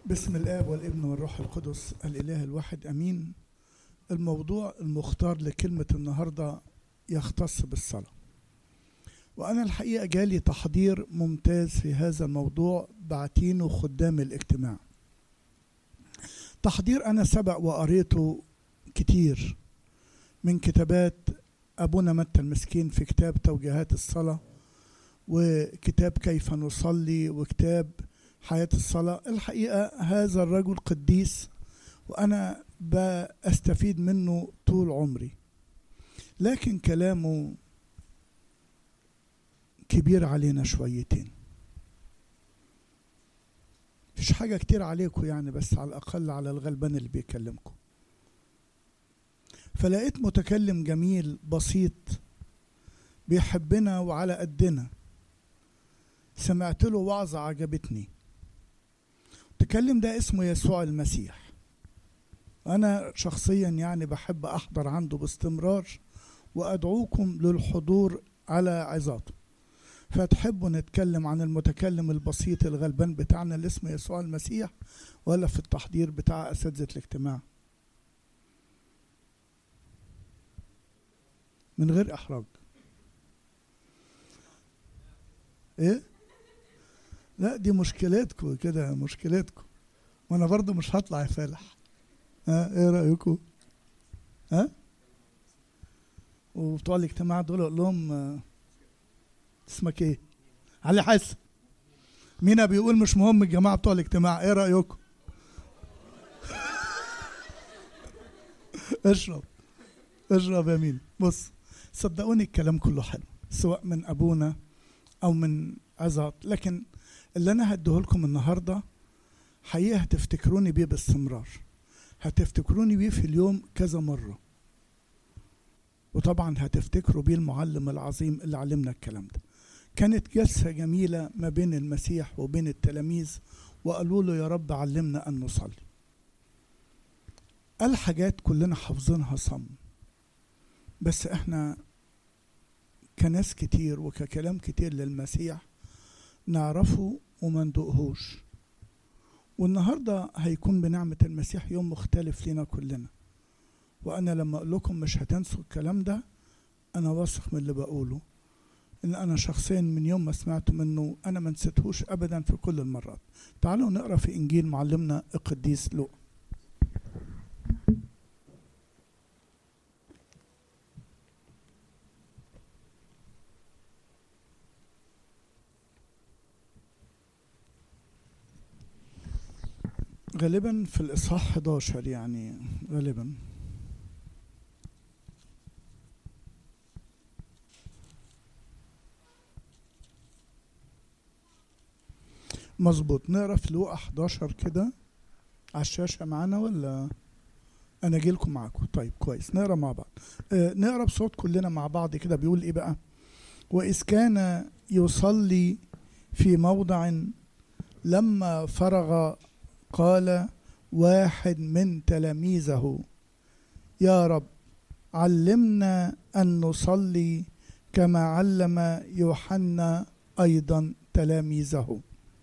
باسم الاب والابن والروح القدس الاله الواحد امين الموضوع المختار لكلمه النهارده يختص بالصلاه وانا الحقيقه جالي تحضير ممتاز في هذا الموضوع بعتينه خدام الاجتماع تحضير انا سبق وقريته كتير من كتابات ابونا متى المسكين في كتاب توجيهات الصلاه وكتاب كيف نصلي وكتاب حياة الصلاة الحقيقة هذا الرجل قديس وأنا بستفيد منه طول عمري لكن كلامه كبير علينا شويتين مفيش حاجة كتير عليكم يعني بس على الأقل على الغلبان اللي بيكلمكم فلقيت متكلم جميل بسيط بيحبنا وعلى قدنا سمعت له وعظة عجبتني المتكلم ده اسمه يسوع المسيح أنا شخصيا يعني بحب أحضر عنده باستمرار وأدعوكم للحضور على عظاته فتحبوا نتكلم عن المتكلم البسيط الغلبان بتاعنا اللي اسمه يسوع المسيح ولا في التحضير بتاع أساتذة الاجتماع من غير إحراج إيه؟ لا دي مشكلتكم كده مشكلتكم وانا برضو مش هطلع يا فالح ها ايه رايكم ها وبتوع الاجتماع دول اقول لهم آه، اسمك ايه علي حسن مينا بيقول مش مهم الجماعه بتوع الاجتماع ايه رايكم اشرب اشرب يا مين بص صدقوني الكلام كله حلو سواء من ابونا او من عظات لكن اللي انا هديه لكم النهارده حقيقه هتفتكروني بيه باستمرار هتفتكروني بيه في اليوم كذا مره وطبعا هتفتكروا بيه المعلم العظيم اللي علمنا الكلام ده كانت جلسة جميلة ما بين المسيح وبين التلاميذ وقالوا له يا رب علمنا أن نصلي قال حاجات كلنا حافظينها صم بس احنا كناس كتير وككلام كتير للمسيح نعرفه وما ندوقهوش والنهارده هيكون بنعمة المسيح يوم مختلف لنا كلنا وأنا لما أقول لكم مش هتنسوا الكلام ده أنا واثق من اللي بقوله إن أنا شخصيا من يوم ما سمعت منه أنا ما نسيتهوش أبدا في كل المرات تعالوا نقرأ في إنجيل معلمنا القديس لوقا غالبا في الإصحاح 11 يعني غالبا مظبوط نقرا في لوقا 11 كده على الشاشة معانا ولا أنا أجي لكم معاكم طيب كويس نقرا مع بعض آه نقرا بصوت كلنا مع بعض كده بيقول إيه بقى وإذ كان يصلي في موضع لما فرغ قال واحد من تلاميذه يا رب علمنا ان نصلي كما علم يوحنا ايضا تلاميذه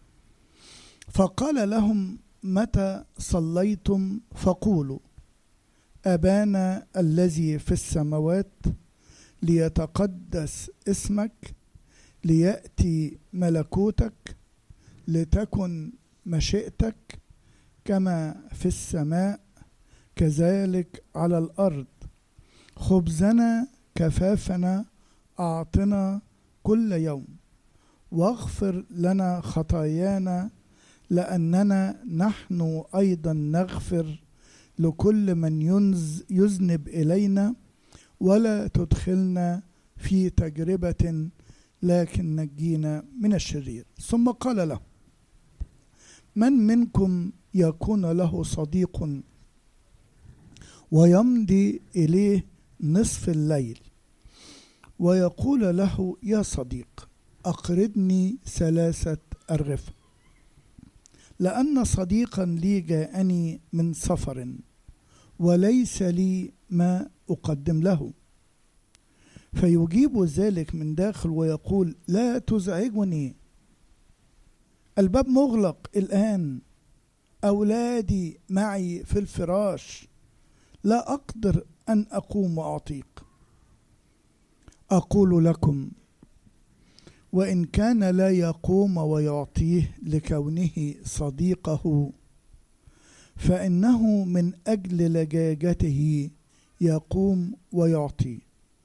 فقال لهم متى صليتم فقولوا ابانا الذي في السماوات ليتقدس اسمك لياتي ملكوتك لتكن مشيئتك كما في السماء كذلك على الارض خبزنا كفافنا اعطنا كل يوم واغفر لنا خطايانا لاننا نحن ايضا نغفر لكل من ينز يذنب الينا ولا تدخلنا في تجربه لكن نجينا من الشرير ثم قال له من منكم يكون له صديق ويمضي اليه نصف الليل ويقول له يا صديق اقرضني ثلاثه ارغفه لان صديقا لي جاءني من سفر وليس لي ما اقدم له فيجيب ذلك من داخل ويقول لا تزعجني الباب مغلق الان أولادي معي في الفراش لا أقدر أن أقوم وأعطيك أقول لكم وإن كان لا يقوم ويعطيه لكونه صديقه فإنه من أجل لجاجته يقوم ويعطي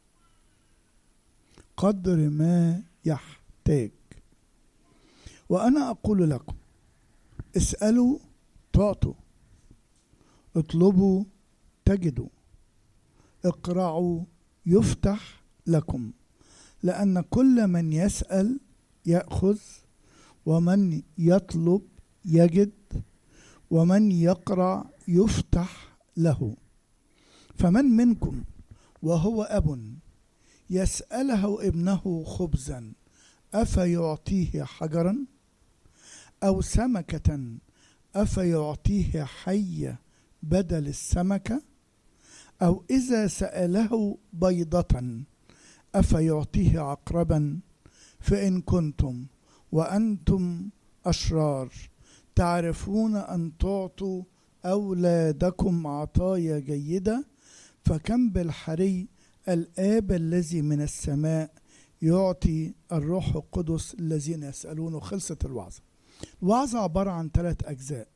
قدر ما يحتاج وأنا أقول لكم اسألوا تعطوا اطلبوا تجدوا اقرعوا يفتح لكم لأن كل من يسأل يأخذ ومن يطلب يجد ومن يقرع يفتح له فمن منكم وهو أب يسأله ابنه خبزا أفيعطيه حجرا أو سمكة أفيعطيه حية بدل السمكة أو إذا سأله بيضة أفيعطيه عقربا فإن كنتم وأنتم أشرار تعرفون أن تعطوا أولادكم عطايا جيدة فكم بالحري الآب الذي من السماء يعطي الروح القدس الذين يسألونه خلصت الوعظة الوعظة عبارة عن ثلاث أجزاء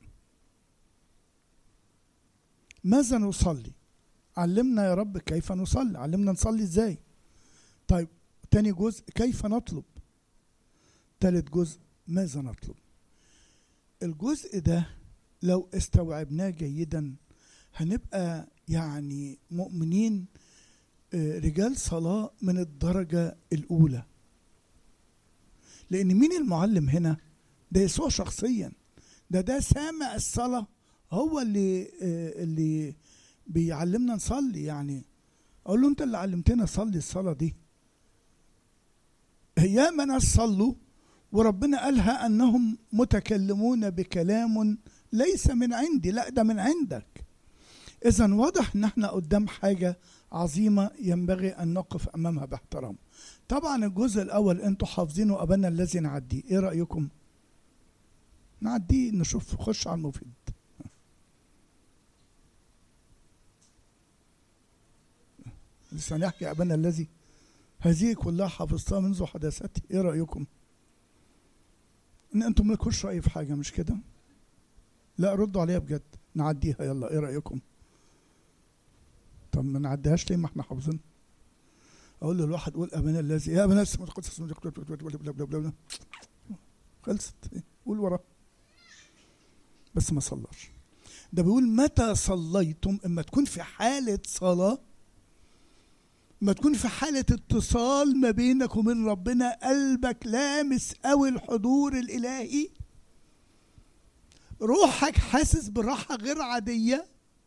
ماذا نصلي علمنا يا رب كيف نصلي علمنا نصلي ازاي طيب تاني جزء كيف نطلب تالت جزء ماذا نطلب الجزء ده لو استوعبناه جيدا هنبقى يعني مؤمنين رجال صلاة من الدرجة الأولى لأن مين المعلم هنا ده يسوع شخصيا ده ده سامع الصلاة هو اللي اللي بيعلمنا نصلي يعني أقول له أنت اللي علمتنا نصلي الصلاة دي ياما ناس صلوا وربنا قالها أنهم متكلمون بكلام ليس من عندي لا ده من عندك إذا واضح إن احنا قدام حاجة عظيمة ينبغي أن نقف أمامها باحترام طبعا الجزء الأول أنتوا حافظينه أبانا الذي نعديه إيه رأيكم نعديه نشوف خش على المفيد لسه نحكي أبانا الذي هذه كلها حفظتها منذ حداثتي إيه رأيكم إن أنتم مالكوش رأي في حاجة مش كده لا ردوا عليها بجد نعديها يلا إيه رأيكم طب ما نعديهاش ليه ما احنا حافظين اقول للواحد قول ابانا الذي يا ابانا السماء القدس خلصت قول وراه بس ما صلاش ده بيقول متى صليتم اما تكون في حالة صلاة ما تكون في حالة اتصال ما بينك وبين ربنا قلبك لامس قوي الحضور الإلهي روحك حاسس براحة غير عادية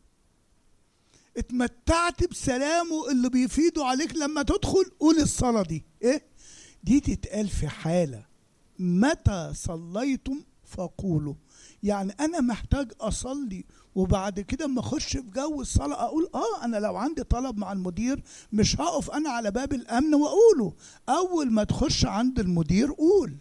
اتمتعت بسلامه اللي بيفيده عليك لما تدخل قول الصلاة دي ايه دي تتقال في حالة متى صليتم فقولوا يعني انا محتاج اصلي وبعد كده اما اخش في جو الصلاه اقول اه انا لو عندي طلب مع المدير مش هقف انا على باب الامن واقوله اول ما تخش عند المدير قول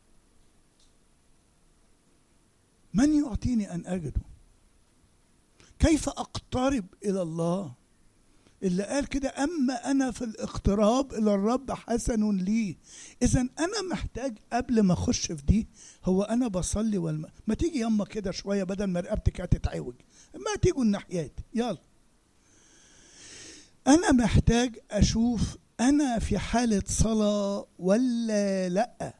من يعطيني ان اجده كيف اقترب الى الله اللي قال كده اما انا في الاقتراب الى الرب حسن لي اذا انا محتاج قبل ما اخش في دي هو انا بصلي والم... ما تيجي يما كده شويه بدل ما رقبتك هتتعوج ما تيجوا الناحيات يلا انا محتاج اشوف انا في حاله صلاه ولا لا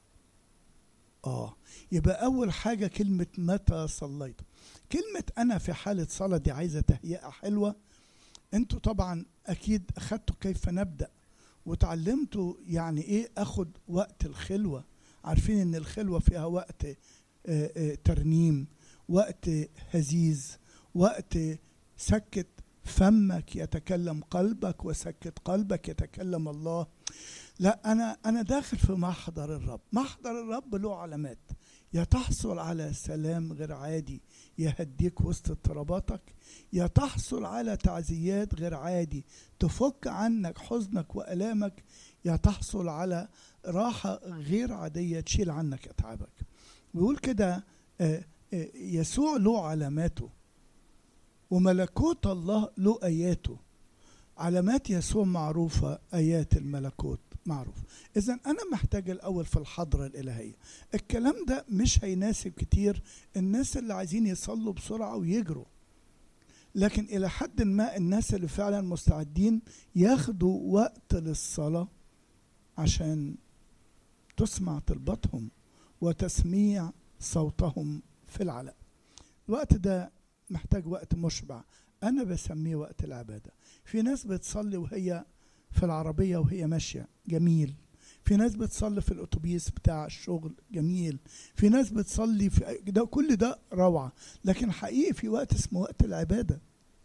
اه يبقى اول حاجه كلمه متى صليت كلمه انا في حاله صلاه دي عايزه تهيئه حلوه انتوا طبعا اكيد اخدتوا كيف نبدا وتعلمتوا يعني ايه اخد وقت الخلوه عارفين ان الخلوه فيها وقت آآ آآ ترنيم وقت هزيز وقت سكت فمك يتكلم قلبك وسكت قلبك يتكلم الله لا انا انا داخل في محضر الرب محضر الرب له علامات يا تحصل على سلام غير عادي يهديك وسط اضطراباتك يا تحصل على تعزيات غير عادي تفك عنك حزنك والامك يا تحصل على راحه غير عاديه تشيل عنك اتعابك بيقول كده آه يسوع له علاماته وملكوت الله له اياته علامات يسوع معروفة آيات الملكوت معروف إذا أنا محتاج الأول في الحضرة الإلهية الكلام ده مش هيناسب كتير الناس اللي عايزين يصلوا بسرعة ويجروا لكن إلى حد ما الناس اللي فعلا مستعدين ياخدوا وقت للصلاة عشان تسمع طلباتهم وتسميع صوتهم في العلاء الوقت ده محتاج وقت مشبع أنا بسميه وقت العبادة في ناس بتصلي وهي في العربية وهي ماشية جميل في ناس بتصلي في الأتوبيس بتاع الشغل جميل في ناس بتصلي في ده كل ده روعة لكن حقيقي في وقت اسمه وقت العبادة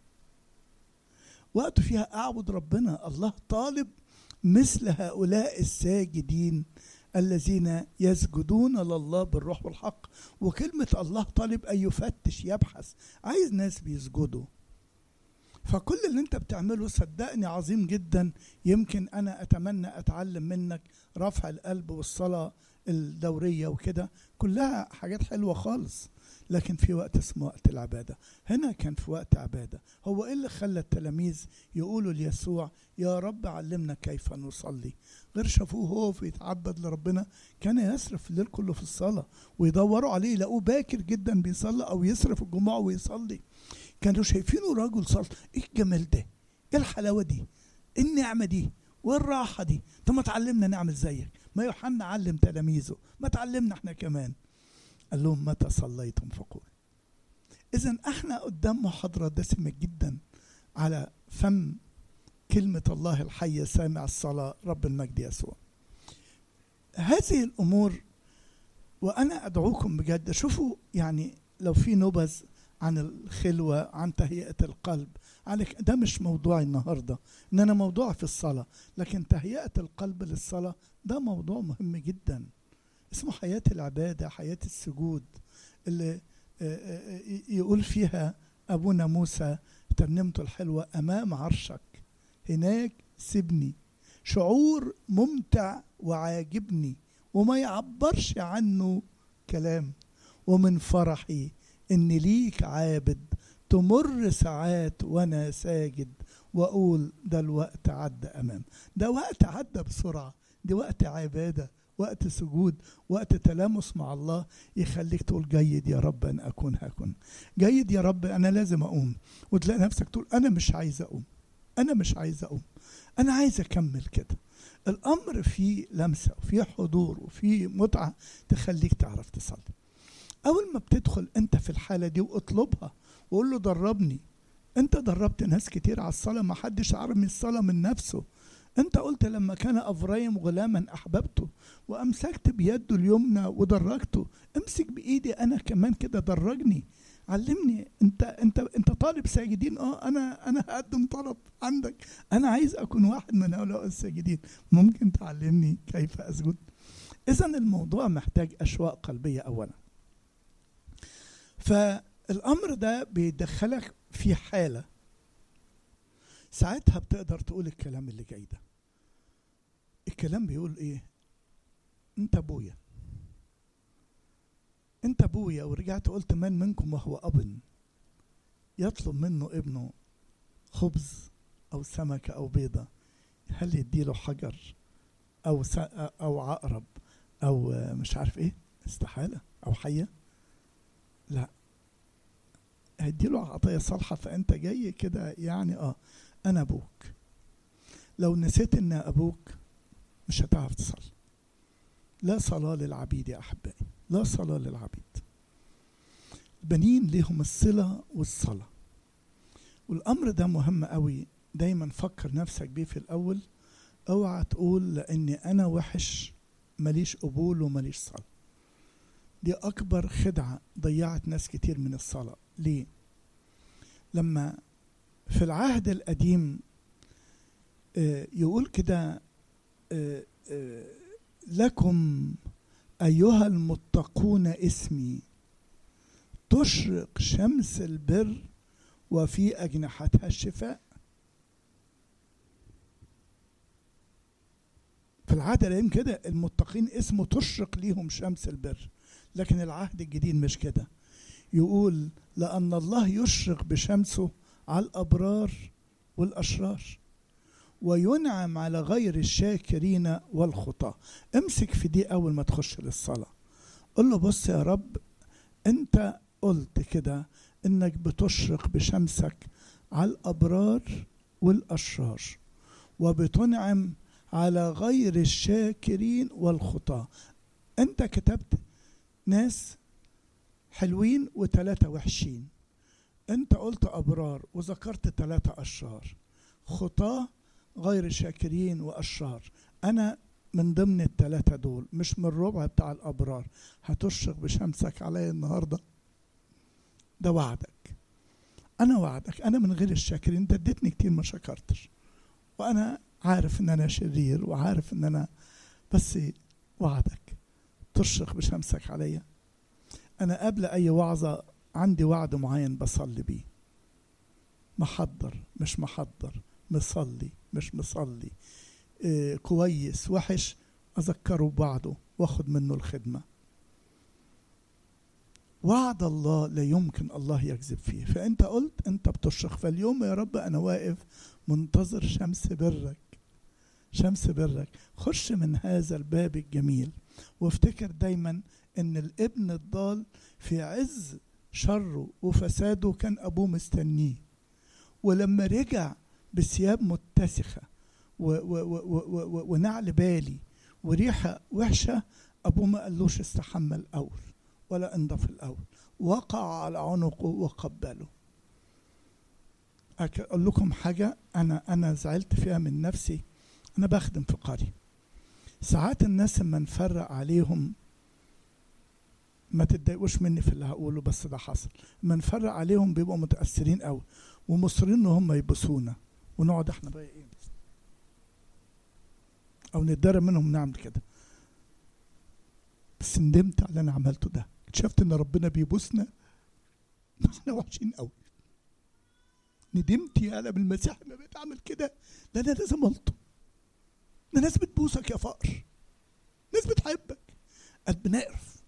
وقت فيها أعبد ربنا الله طالب مثل هؤلاء الساجدين الذين يسجدون لله بالروح والحق وكلمة الله طالب أن يفتش يبحث عايز ناس بيسجدوا فكل اللي انت بتعمله صدقني عظيم جدا يمكن انا اتمنى اتعلم منك رفع القلب والصلاه الدوريه وكده كلها حاجات حلوه خالص لكن في وقت اسمه وقت العباده هنا كان في وقت عباده هو ايه اللي خلى التلاميذ يقولوا ليسوع يا رب علمنا كيف نصلي غير شافوه هو بيتعبد لربنا كان يصرف الليل كله في الصلاه ويدوروا عليه يلاقوه باكر جدا بيصلي او يصرف الجمعه ويصلي كانوا شايفينه راجل صلت ايه الجمال ده ايه الحلاوه دي ايه النعمه دي والراحه دي طب ما تعلمنا نعمل زيك ما يوحنا علم تلاميذه ما تعلمنا احنا كمان قال لهم متى صليتم فقول اذا احنا قدام محاضره دسمه جدا على فم كلمه الله الحيه سامع الصلاه رب المجد يسوع هذه الامور وانا ادعوكم بجد شوفوا يعني لو في نبذ عن الخلوة عن تهيئة القلب عن ده مش موضوعي النهاردة إن أنا موضوع في الصلاة لكن تهيئة القلب للصلاة ده موضوع مهم جدا اسمه حياة العبادة حياة السجود اللي يقول فيها أبونا موسى ترنمته الحلوة أمام عرشك هناك سيبني شعور ممتع وعاجبني وما يعبرش عنه كلام ومن فرحي ان ليك عابد تمر ساعات وانا ساجد واقول ده الوقت عدى امام ده وقت عدى بسرعه دي وقت عباده وقت سجود وقت تلامس مع الله يخليك تقول جيد يا رب ان اكون هكون جيد يا رب انا لازم اقوم وتلاقي نفسك تقول انا مش عايز اقوم انا مش عايز اقوم انا عايز اكمل كده الامر فيه لمسه وفيه حضور وفيه متعه تخليك تعرف تصلي اول ما بتدخل انت في الحاله دي واطلبها وقول له دربني انت دربت ناس كتير على الصلاه ما حدش عارف من الصلاه من نفسه انت قلت لما كان افرايم غلاما احببته وامسكت بيده اليمنى ودرجته امسك بايدي انا كمان كده درجني علمني انت انت انت طالب ساجدين اه انا انا هقدم طلب عندك انا عايز اكون واحد من هؤلاء الساجدين ممكن تعلمني كيف اسجد اذا الموضوع محتاج اشواق قلبيه اولا فالامر ده بيدخلك في حاله ساعتها بتقدر تقول الكلام اللي جاي ده الكلام بيقول ايه انت ابويا انت ابويا ورجعت قلت من منكم وهو اب يطلب منه ابنه خبز او سمكه او بيضه هل يديله حجر او او عقرب او مش عارف ايه استحاله او حيه لا هديله عطية صالحة فأنت جاي كده يعني اه أنا أبوك لو نسيت إن أبوك مش هتعرف تصلي لا صلاة للعبيد يا أحبائي لا صلاة للعبيد البنين ليهم الصلة والصلاة والأمر ده مهم قوي دايما فكر نفسك بيه في الأول اوعى تقول لأني أنا وحش ماليش قبول وماليش صلاة دي أكبر خدعة ضيعت ناس كتير من الصلاة ليه؟ لما في العهد القديم يقول كده لكم أيها المتقون اسمي تشرق شمس البر وفي أجنحتها الشفاء في العهد القديم كده المتقين اسمه تشرق ليهم شمس البر لكن العهد الجديد مش كده يقول لأن الله يشرق بشمسه على الأبرار والأشرار وينعم على غير الشاكرين والخطاة امسك في دي أول ما تخش للصلاة قل له بص يا رب أنت قلت كده إنك بتشرق بشمسك على الأبرار والأشرار وبتنعم على غير الشاكرين والخطاة أنت كتبت ناس حلوين وثلاثة وحشين أنت قلت أبرار وذكرت ثلاثة أشرار خطاة غير شاكرين وأشرار أنا من ضمن الثلاثة دول مش من الربع بتاع الأبرار هتشرق بشمسك عليا النهاردة ده وعدك أنا وعدك أنا من غير الشاكرين أنت اديتني كتير ما شكرتش وأنا عارف إن أنا شرير وعارف إن أنا بس وعدك تشرق بشمسك عليا أنا قبل أي وعظة عندي وعد معين بصلي بيه محضر مش محضر مصلي مش مصلي إيه كويس وحش أذكره بوعده واخد منه الخدمة وعد الله لا يمكن الله يكذب فيه فأنت قلت أنت بتشرق فاليوم يا رب أنا واقف منتظر شمس برك شمس برك خش من هذا الباب الجميل وافتكر دايما ان الابن الضال في عز شره وفساده كان ابوه مستنيه ولما رجع بثياب متسخه و و و و و ونعل بالي وريحه وحشه ابوه ما قالوش استحمى الاول ولا انضف الاول وقع على عنقه وقبله اقول لكم حاجه انا انا زعلت فيها من نفسي انا بخدم في قريه ساعات الناس لما نفرق عليهم ما تتضايقوش مني في اللي هقوله بس ده حصل لما نفرق عليهم بيبقوا متاثرين قوي ومصرين ان هم يبصونا ونقعد احنا بقى ايه او نتضرب منهم نعمل كده بس ندمت على اللي انا عملته ده اكتشفت ان ربنا بيبوسنا احنا وحشين قوي ندمت يا قلم المسيح لما بقيت اعمل كده لا انا لازم الطم ده ناس بتبوسك يا فقر ناس بتحبك قلب نقرف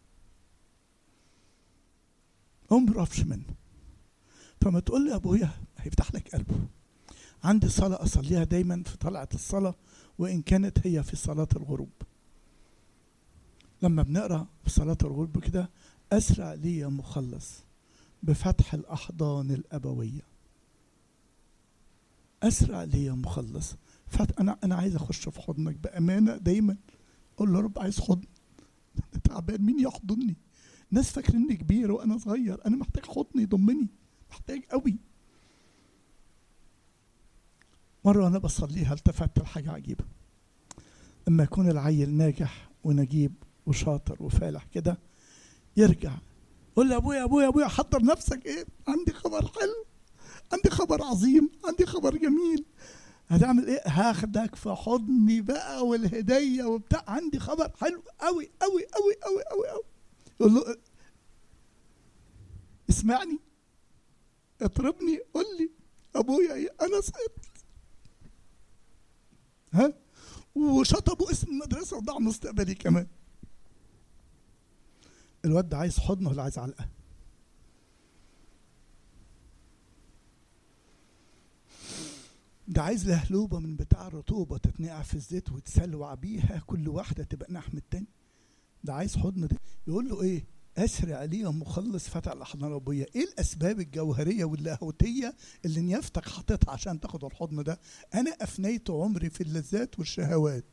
هو ما بيقرفش منه فما تقول لي ابويا هيفتح لك قلبه عندي صلاة أصليها دايما في طلعة الصلاة وإن كانت هي في صلاة الغروب لما بنقرأ في صلاة الغروب كده أسرع لي يا مخلص بفتح الأحضان الأبوية أسرع لي يا مخلص فت أنا أنا عايز أخش في حضنك بأمانة دايما أقول له رب عايز حضن أنا تعبان مين يحضني ناس فاكريني كبير وأنا صغير أنا محتاج حضن يضمني محتاج قوي مرة وأنا بصليها التفت لحاجة عجيبة لما يكون العيل ناجح ونجيب وشاطر وفالح كده يرجع قول لي ابويا ابويا ابويا حضر نفسك ايه عندي خبر حلو عندي خبر عظيم عندي خبر جميل هتعمل ايه هاخدك في حضني بقى والهديه وبتاع عندي خبر حلو قوي قوي قوي قوي قوي قوي يقول له اسمعني اطربني قول لي ابويا ايه انا سقطت ها وشطبوا اسم المدرسه وضاع مستقبلي كمان الواد ده عايز حضن ولا عايز علقه ده عايز لهلوبه من بتاع الرطوبه تتنقع في الزيت وتسلوع بيها كل واحده تبقى نحم التاني ده عايز حضن ده يقول له ايه اسرع لي يا مخلص فتح الاحضان ابويا ايه الاسباب الجوهريه واللاهوتيه اللي نيافتك حاططها عشان تاخد الحضن ده انا افنيت عمري في اللذات والشهوات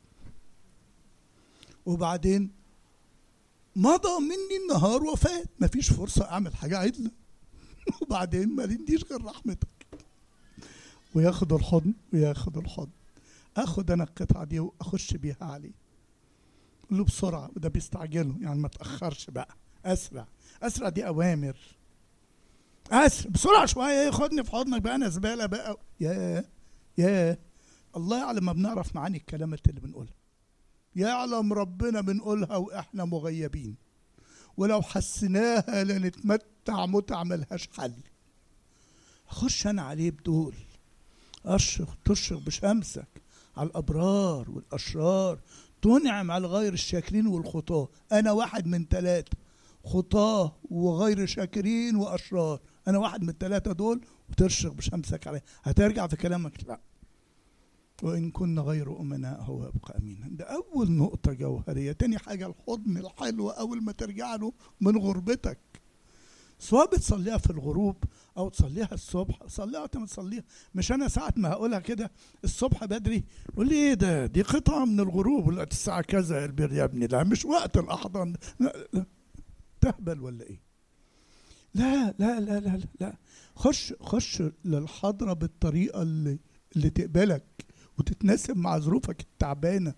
وبعدين مضى مني النهار وفات مفيش فرصة أعمل حاجة عدلة وبعدين ما لنديش غير رحمتك وياخد الحضن وياخد الحضن اخد انا القطعة دي واخش بيها عليه له بسرعة وده بيستعجله يعني ما تأخرش بقى أسرع أسرع دي أوامر أسرع بسرعة شوية خدني في حضنك بقى أنا زبالة بقى يا يا الله يعلم ما بنعرف معاني الكلمات اللي بنقولها يعلم ربنا بنقولها واحنا مغيبين ولو حسيناها لنتمتع متع ملهاش حل اخش انا عليه بدول اشرق تشرق بشمسك على الابرار والاشرار تنعم على غير الشاكرين والخطاه انا واحد من ثلاثه خطاه وغير شاكرين واشرار انا واحد من الثلاثه دول وترشق بشمسك عليه هترجع في كلامك لا وإن كنا غير أمناء هو يبقى أمينا ده أول نقطة جوهرية تاني حاجة الحضن الحلو أول ما ترجع له من غربتك سواء بتصليها في الغروب أو تصليها الصبح صليها وقت ما تصليها مش أنا ساعة ما هقولها كده الصبح بدري قول لي إيه ده دي قطعة من الغروب ولا الساعة كذا يا البر يا ابني لا مش وقت الأحضان لا لا تهبل ولا إيه لا لا لا لا لا خش خش للحضرة بالطريقة اللي اللي تقبلك وتتناسب مع ظروفك التعبانة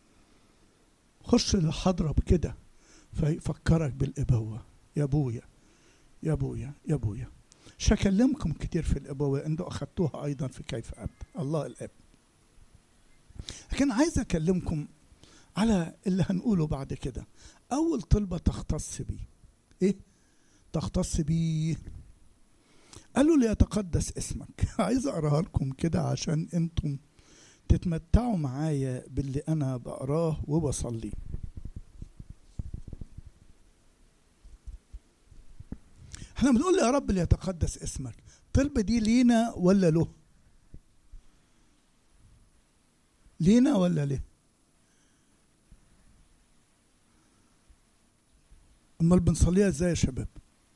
خش للحضرة بكده فيفكرك بالإبوة يا أبويا يا أبويا يا أبويا مش هكلمكم كتير في الإبوة أنتوا أخدتوها أيضا في كيف أب الله الأب لكن عايز أكلمكم على اللي هنقوله بعد كده أول طلبة تختص بيه إيه؟ تختص بيه قالوا ليتقدس اسمك عايز أقراها لكم كده عشان أنتم تتمتعوا معايا باللي انا بقراه وبصلي احنا بنقول يا رب ليتقدس اسمك طلب دي لينا ولا له لينا ولا ليه امال بنصليها ازاي يا شباب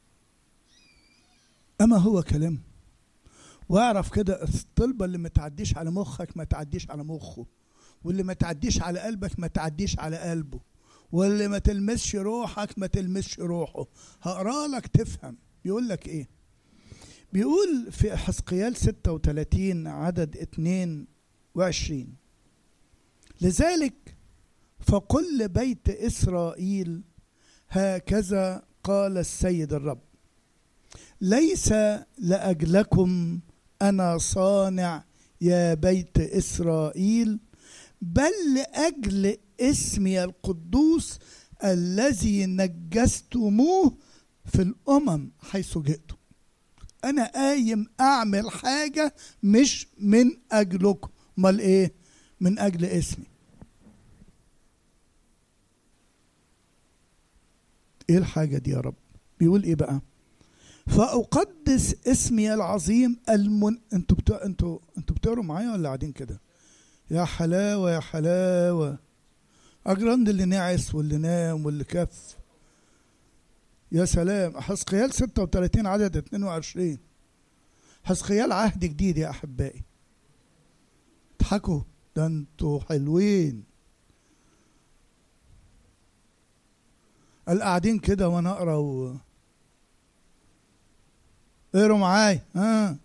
اما هو كلام واعرف كده الطلبه اللي ما تعديش على مخك ما تعديش على مخه واللي ما تعديش على قلبك ما تعديش على قلبه واللي ما تلمسش روحك ما تلمسش روحه هقرا لك تفهم بيقول لك ايه بيقول في حسقيال 36 عدد 22 لذلك فقل لبيت اسرائيل هكذا قال السيد الرب ليس لاجلكم انا صانع يا بيت اسرائيل بل لاجل اسمي القدوس الذي نجستموه في الامم حيث جئتم انا قايم اعمل حاجه مش من اجلكم امال ايه من اجل اسمي ايه الحاجه دي يا رب بيقول ايه بقى فأقدس اسمي العظيم المن انتوا بت... انتوا انتوا بتقروا معايا ولا قاعدين كده؟ يا حلاوة يا حلاوة أجرند اللي نعس واللي نام واللي كف يا سلام حسقيال 36 عدد 22 حسقيال عهد جديد يا أحبائي اضحكوا ده انتوا حلوين القاعدين كده وانا اقرا و... اقروا معايا ها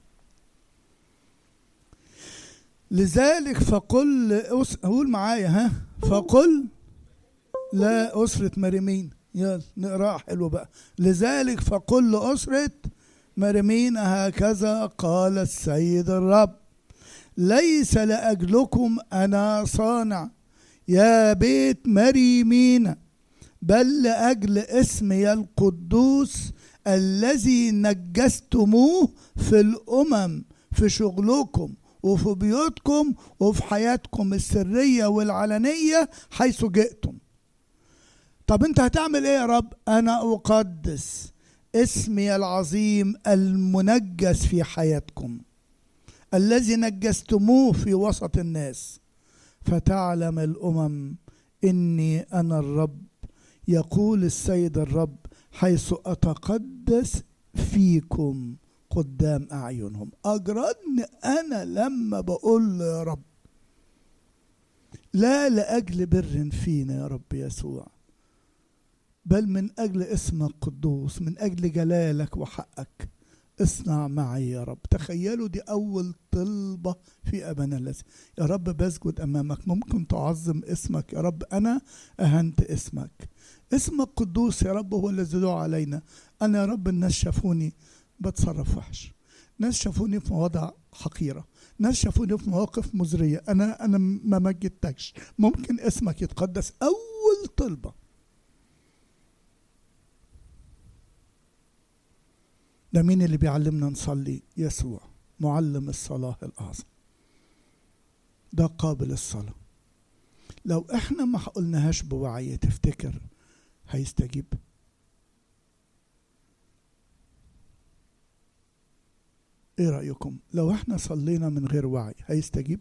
لذلك فقل أس... قول معايا ها فقل لا أسرة مريمين يلا نقراها حلو بقى لذلك فقل لأسرة مريمين هكذا قال السيد الرب ليس لأجلكم أنا صانع يا بيت مريمين بل لأجل اسمي القدوس الذي نجستموه في الامم في شغلكم وفي بيوتكم وفي حياتكم السريه والعلنيه حيث جئتم طب انت هتعمل ايه يا رب انا اقدس اسمي العظيم المنجس في حياتكم الذي نجستموه في وسط الناس فتعلم الامم اني انا الرب يقول السيد الرب حيث أتقدس فيكم قدام أعينهم أجردني أنا لما بقول يا رب لا لأجل بر فينا يا رب يسوع بل من أجل اسمك قدوس من أجل جلالك وحقك اصنع معي يا رب تخيلوا دي أول طلبة في أبانا الذي يا رب بسجد أمامك ممكن تعظم اسمك يا رب أنا أهنت اسمك اسمك قدوس يا رب هو الذي دعا علينا أنا يا رب الناس شافوني بتصرف وحش ناس شافوني في مواضع حقيرة ناس شافوني في مواقف مزرية أنا أنا ما مجدتكش ممكن اسمك يتقدس أول طلبة ده مين اللي بيعلمنا نصلي يسوع معلم الصلاة الأعظم ده قابل الصلاة لو احنا ما قلناهاش بوعي تفتكر هيستجيب ايه رايكم لو احنا صلينا من غير وعي هيستجيب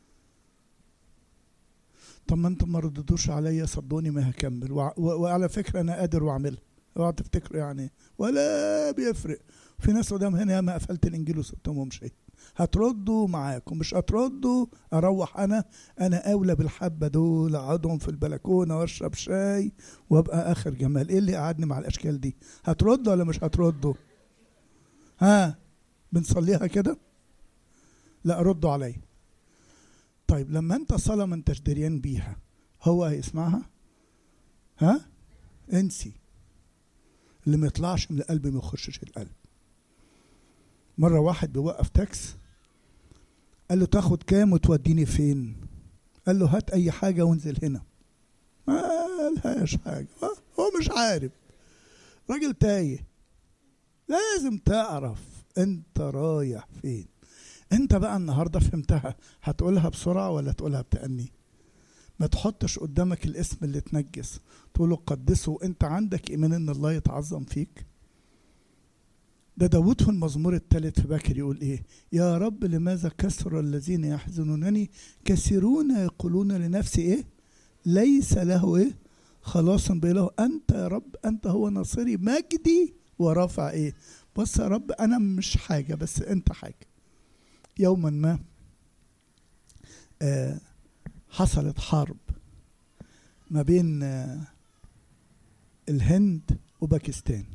طب ما انتم ما ردتوش عليا صدوني ما هكمل وع- و- وعلى فكره انا قادر واعملها اوعى تفتكروا يعني ولا بيفرق في ناس قدام هنا ما قفلت الانجيل وسبتهم ومشيت هتردوا معاكم مش هتردوا اروح انا انا اولى بالحبه دول اقعدهم في البلكونه واشرب شاي وابقى اخر جمال ايه اللي قعدني مع الاشكال دي هتردوا ولا مش هتردوا ها بنصليها كده لا ردوا عليا طيب لما انت صلاة ما انتش دريان بيها هو هيسمعها ها انسي اللي ما يطلعش من القلب ما يخشش القلب مرة واحد بيوقف تاكس قال له تاخد كام وتوديني فين قال له هات اي حاجة وانزل هنا ما لهاش حاجة هو مش عارف راجل تايه لازم تعرف انت رايح فين انت بقى النهارده فهمتها هتقولها بسرعه ولا تقولها بتأني ما تحطش قدامك الاسم اللي تنجس تقول له قدسه انت عندك ايمان ان الله يتعظم فيك ده داود في المزمور الثالث في باكر يقول ايه يا رب لماذا كثر الذين يحزنونني كثيرون يقولون لنفسي ايه ليس له ايه خلاص بإله انت يا رب انت هو ناصري مجدي ورفع ايه بص يا رب انا مش حاجه بس انت حاجه يوما ما آه حصلت حرب ما بين آه الهند وباكستان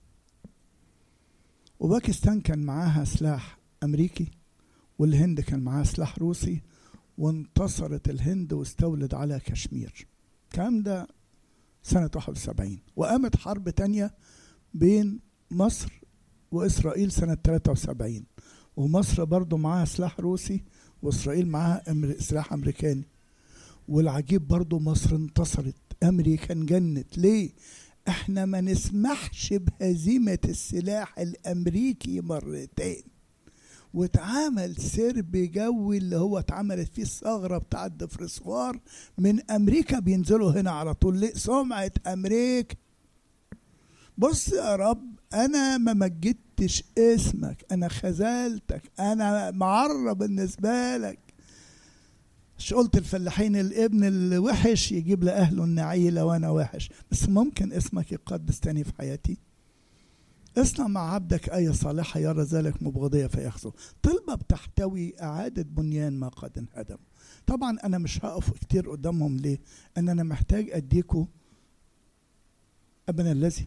وباكستان كان معاها سلاح امريكي والهند كان معاها سلاح روسي وانتصرت الهند واستولد على كشمير الكلام ده سنة 71 وقامت حرب تانية بين مصر وإسرائيل سنة 73 ومصر برضو معاها سلاح روسي وإسرائيل معاها أمر... سلاح أمريكاني والعجيب برضو مصر انتصرت أمريكا انجنت ليه؟ احنا ما نسمحش بهزيمة السلاح الأمريكي مرتين واتعمل سرب جوي اللي هو اتعملت فيه الثغرة بتاع الدفرسوار من أمريكا بينزلوا هنا على طول ليه سمعة أمريكا بص يا رب أنا ما مجدتش اسمك أنا خذلتك أنا معرة بالنسبة لك مش قلت الفلاحين الابن الوحش يجيب لأهله النعيلة وأنا وحش بس ممكن اسمك يقدس تاني في حياتي اصنع مع عبدك آية صالحة يرى ذلك مبغضية فيخزو طلبة بتحتوي إعادة بنيان ما قد انهدم طبعا أنا مش هقف كتير قدامهم ليه أن أنا محتاج أديكوا أبنا الذي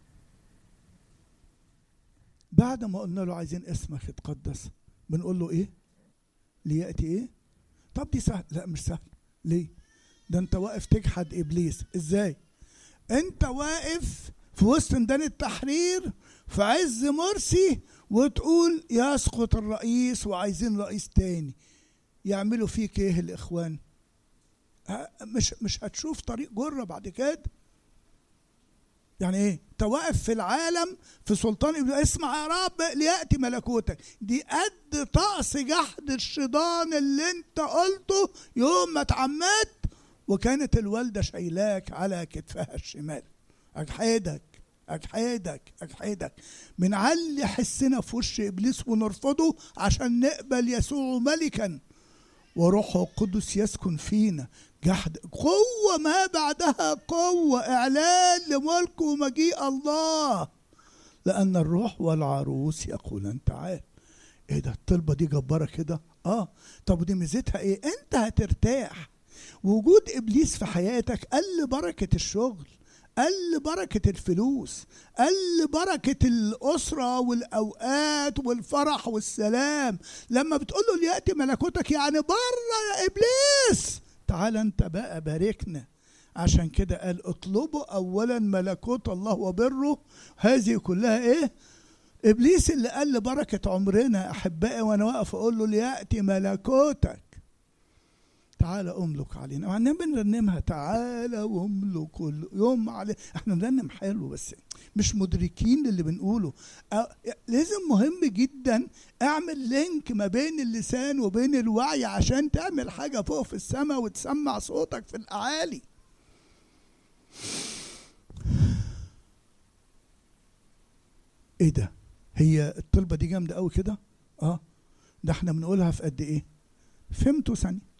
بعد ما قلنا له عايزين اسمك يتقدس بنقول له ايه ليأتي ايه طب دي سهل لا مش سهل ليه ده انت واقف تجحد ابليس ازاي انت واقف في وسط ميدان التحرير في عز مرسي وتقول يسقط الرئيس وعايزين رئيس تاني يعملوا فيك ايه الاخوان مش مش هتشوف طريق جره بعد كده يعني ايه انت واقف في العالم في سلطان اسمع يا رب لياتي ملكوتك دي قد طقس جحد الشيطان اللي انت قلته يوم ما اتعمدت وكانت الوالده شايلاك على كتفها الشمال اجحدك اجحدك اجحدك بنعلي حسنا في وش ابليس ونرفضه عشان نقبل يسوع ملكا وروحه القدس يسكن فينا جحد قوة ما بعدها قوة إعلان لملك ومجيء الله لأن الروح والعروس يقولان تعال إيه ده الطلبة دي جبارة كده آه طب ودي ميزتها إيه أنت هترتاح وجود إبليس في حياتك قل بركة الشغل قل بركة الفلوس قل بركة الأسرة والأوقات والفرح والسلام لما بتقول له ليأتي ملكوتك يعني بره يا إبليس تعال أنت بقى باركنا عشان كده قال اطلبوا أولا ملكوت الله وبره هذه كلها إيه إبليس اللي قال بركة عمرنا أحبائي وأنا واقف أقول له ليأتي ملكوتك تعالى املك علينا وعندنا بنرنمها تعالى واملك كل يوم علي احنا بنرنم حلو بس مش مدركين اللي بنقوله أه لازم مهم جدا اعمل لينك ما بين اللسان وبين الوعي عشان تعمل حاجه فوق في السماء وتسمع صوتك في الاعالي ايه ده هي الطلبه دي جامده قوي كده اه ده احنا بنقولها في قد ايه فهمتوا ثانيه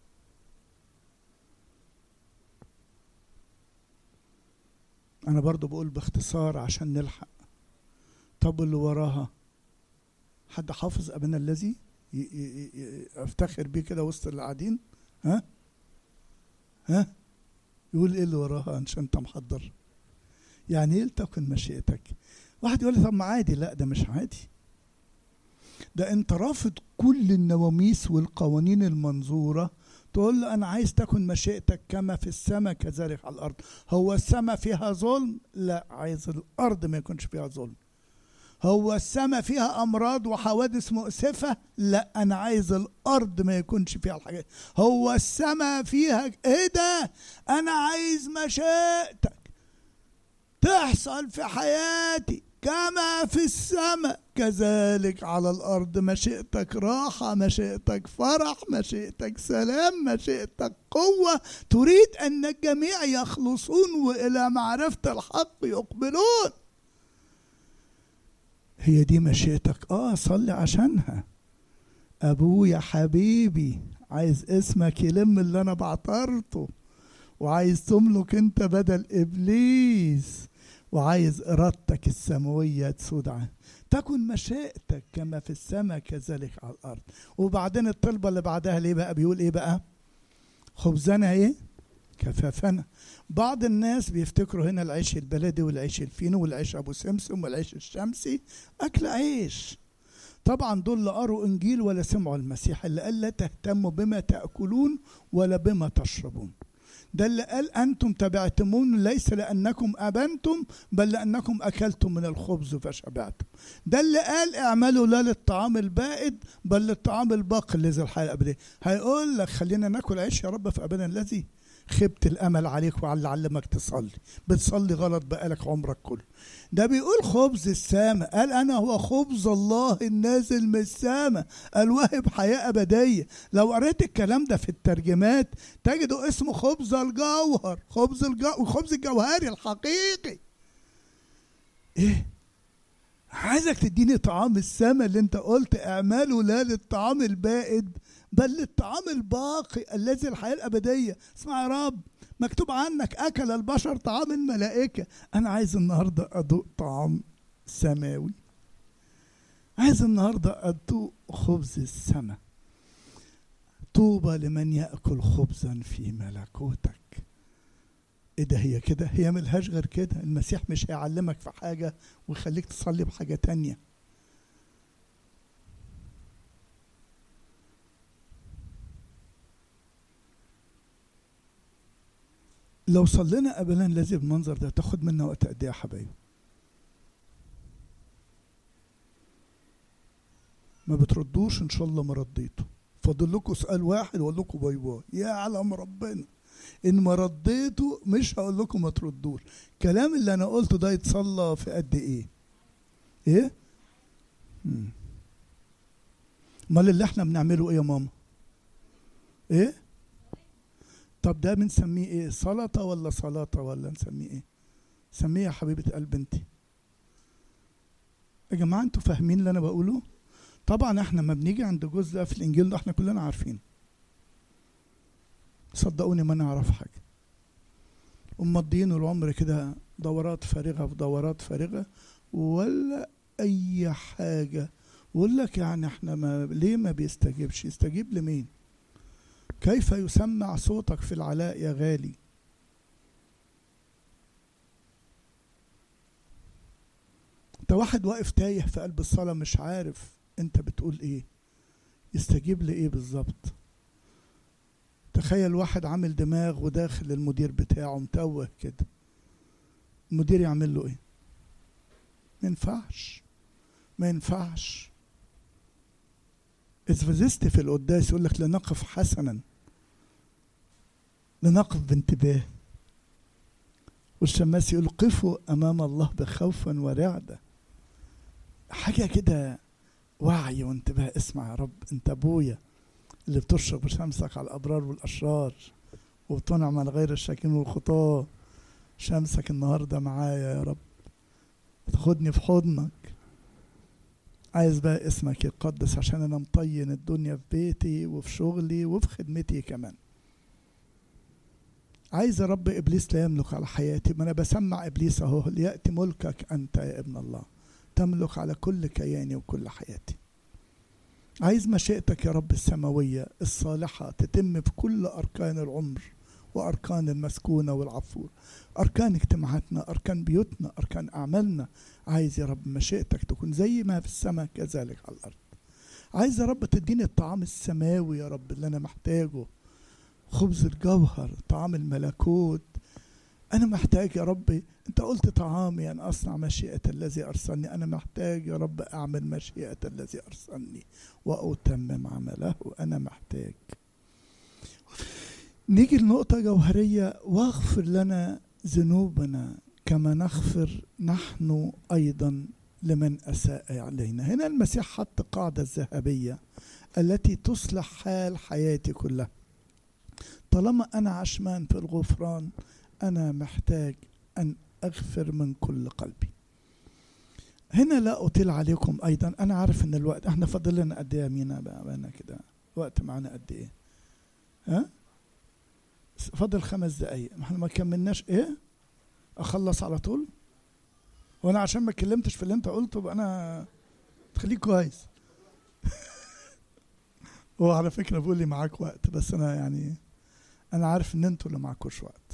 انا برضو بقول باختصار عشان نلحق طب اللي وراها حد حافظ ابنا الذي ي- ي- ي- افتخر بيه كده وسط اللي قاعدين ها ها يقول ايه اللي وراها عشان انت محضر يعني ايه لتكن مشيئتك واحد يقول لي طب ما عادي لا ده مش عادي ده انت رافض كل النواميس والقوانين المنظوره تقول له انا عايز تكن مشيئتك كما في السماء كذلك على الارض هو السماء فيها ظلم لا عايز الارض ما يكونش فيها ظلم هو السماء فيها امراض وحوادث مؤسفه لا انا عايز الارض ما يكونش فيها الحاجات هو السماء فيها ايه ده انا عايز مشيئتك تحصل في حياتي كما في السماء كذلك على الارض مشيئتك راحه مشيئتك فرح مشيئتك سلام مشيئتك قوه تريد ان الجميع يخلصون والى معرفه الحق يقبلون هي دي مشيئتك اه صلي عشانها ابويا حبيبي عايز اسمك يلم اللي انا بعترته وعايز تملك انت بدل ابليس وعايز ارادتك السماويه تسود عنه تكن مشيئتك كما في السماء كذلك على الارض وبعدين الطلبه اللي بعدها ليه بقى بيقول ايه بقى خبزنا ايه كفافنا بعض الناس بيفتكروا هنا العيش البلدي والعيش الفينو والعيش ابو سمسم والعيش الشمسي اكل عيش طبعا دول لا قروا انجيل ولا سمعوا المسيح اللي قال لا تهتموا بما تاكلون ولا بما تشربون ده اللي قال انتم تبعتمون ليس لانكم ابنتم بل لانكم اكلتم من الخبز فشبعتم ده اللي قال اعملوا لا للطعام البائد بل للطعام الباقي الذي الحياه الابديه هيقول لك خلينا ناكل عيش يا رب في ابنا الذي خبت الامل عليك وعلى علمك تصلي بتصلي غلط بقالك عمرك كله ده بيقول خبز السماء قال انا هو خبز الله النازل من السماء الواهب حياه ابديه لو قريت الكلام ده في الترجمات تجده اسمه خبز الجوهر خبز الجو... خبز الجوهري الحقيقي ايه عايزك تديني طعام السماء اللي انت قلت اعملوا لا للطعام البائد بل للطعام الباقي الذي الحياه الابديه اسمع يا رب مكتوب عنك اكل البشر طعام الملائكه انا عايز النهارده ادوق طعام سماوي عايز النهارده ادوق خبز السماء طوبى لمن ياكل خبزا في ملكوتك ايه ده هي كده هي ملهاش غير كده المسيح مش هيعلمك في حاجه ويخليك تصلي بحاجه تانيه لو صلينا ابدا لازم المنظر ده تاخد منا وقت قد ايه يا حبايبي ما بتردوش ان شاء الله ما رديتوا فاضل لكم سؤال واحد واقول لكم باي باي يا علم ربنا ان ما رديتوا مش هقول لكم ما تردوش الكلام اللي انا قلته ده يتصلى في قد ايه ايه مم. امال اللي احنا بنعمله ايه يا ماما ايه طب ده بنسميه ايه سلطه ولا سلطه ولا نسميه ايه سميه يا حبيبه قلب انت يا جماعه انتوا فاهمين اللي انا بقوله طبعا احنا ما بنيجي عند جزء ده في الانجيل ده احنا كلنا عارفين صدقوني ما نعرف حاجه ومضيين العمر كده دورات فارغه في دورات فارغه ولا اي حاجه ويقول لك يعني احنا ما ليه ما بيستجيبش يستجيب لمين كيف يسمع صوتك في العلاء يا غالي انت واحد واقف تايه في قلب الصلاة مش عارف انت بتقول ايه يستجيب لايه بالظبط تخيل واحد عامل دماغ وداخل المدير بتاعه متوه كده المدير يعمل له ايه ما ينفعش ما ينفعش إذ فزست في القداس يقول لك لنقف حسنا لنقف بانتباه والشماس يقول قفوا أمام الله بخوف ورعدة حاجة كده وعي وانتباه اسمع يا رب انت ابويا اللي بتشرق بشمسك على الابرار والاشرار وبتنعم على غير الشاكين والخطاه شمسك النهارده معايا يا رب تاخدني في حضنك عايز بقى اسمك يقدس عشان انا مطين الدنيا في بيتي وفي شغلي وفي خدمتي كمان عايز يا رب ابليس لا يملك على حياتي ما انا بسمع ابليس اهو لياتي ملكك انت يا ابن الله تملك على كل كياني وكل حياتي عايز مشيئتك يا رب السماويه الصالحه تتم في كل اركان العمر واركان المسكونه والعفور اركان اجتماعاتنا اركان بيوتنا اركان اعمالنا عايز يا رب مشيئتك تكون زي ما في السماء كذلك على الارض عايز يا رب تديني الطعام السماوي يا رب اللي انا محتاجه خبز الجوهر طعام الملكوت أنا محتاج يا ربي أنت قلت طعامي أن أصنع مشيئة الذي أرسلني أنا محتاج يا رب أعمل مشيئة الذي أرسلني وأتمم عمله أنا محتاج نيجي لنقطة جوهرية واغفر لنا ذنوبنا كما نغفر نحن أيضا لمن أساء علينا هنا المسيح حط قاعدة ذهبية التي تصلح حال حياتي كلها طالما أنا عشمان في الغفران أنا محتاج أن أغفر من كل قلبي هنا لا أطيل عليكم أيضا أنا عارف إن الوقت إحنا فاضل لنا قد إيه مينا بقى أنا كده وقت معانا قد إيه ها فاضل خمس دقايق احنا ما كملناش إيه أخلص على طول وأنا عشان ما اتكلمتش في اللي أنت قلته بقى أنا تخليك كويس هو على فكرة بيقول لي معاك وقت بس أنا يعني انا عارف ان انتوا اللي معكوش وقت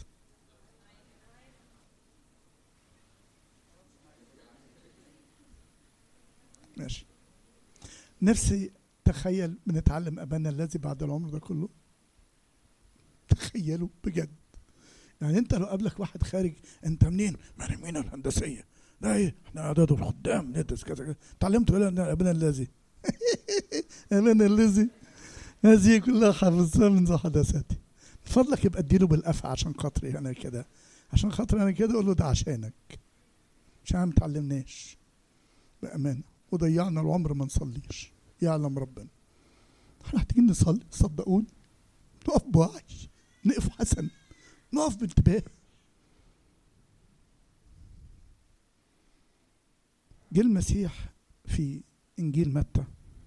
ماشي نفسي تخيل بنتعلم ابانا الذي بعد العمر ده كله تخيلوا بجد يعني انت لو قابلك واحد خارج انت منين؟ من المينا الهندسيه لا ايه احنا اعداد الخدام ندرس كذا كذا اتعلمت ولا ابانا الذي ابانا الذي هذه كلها حفظتها من حدثاتي فضلك يبقى اديله بالقفا عشان خاطري انا كده عشان خاطري انا كده اقول له ده عشانك عشان ما تعلمناش بامانه وضيعنا العمر ما نصليش يعلم ربنا احنا محتاجين نصلي صدقوني نقف بوعي نقف حسن نقف بانتباه جه المسيح في انجيل متى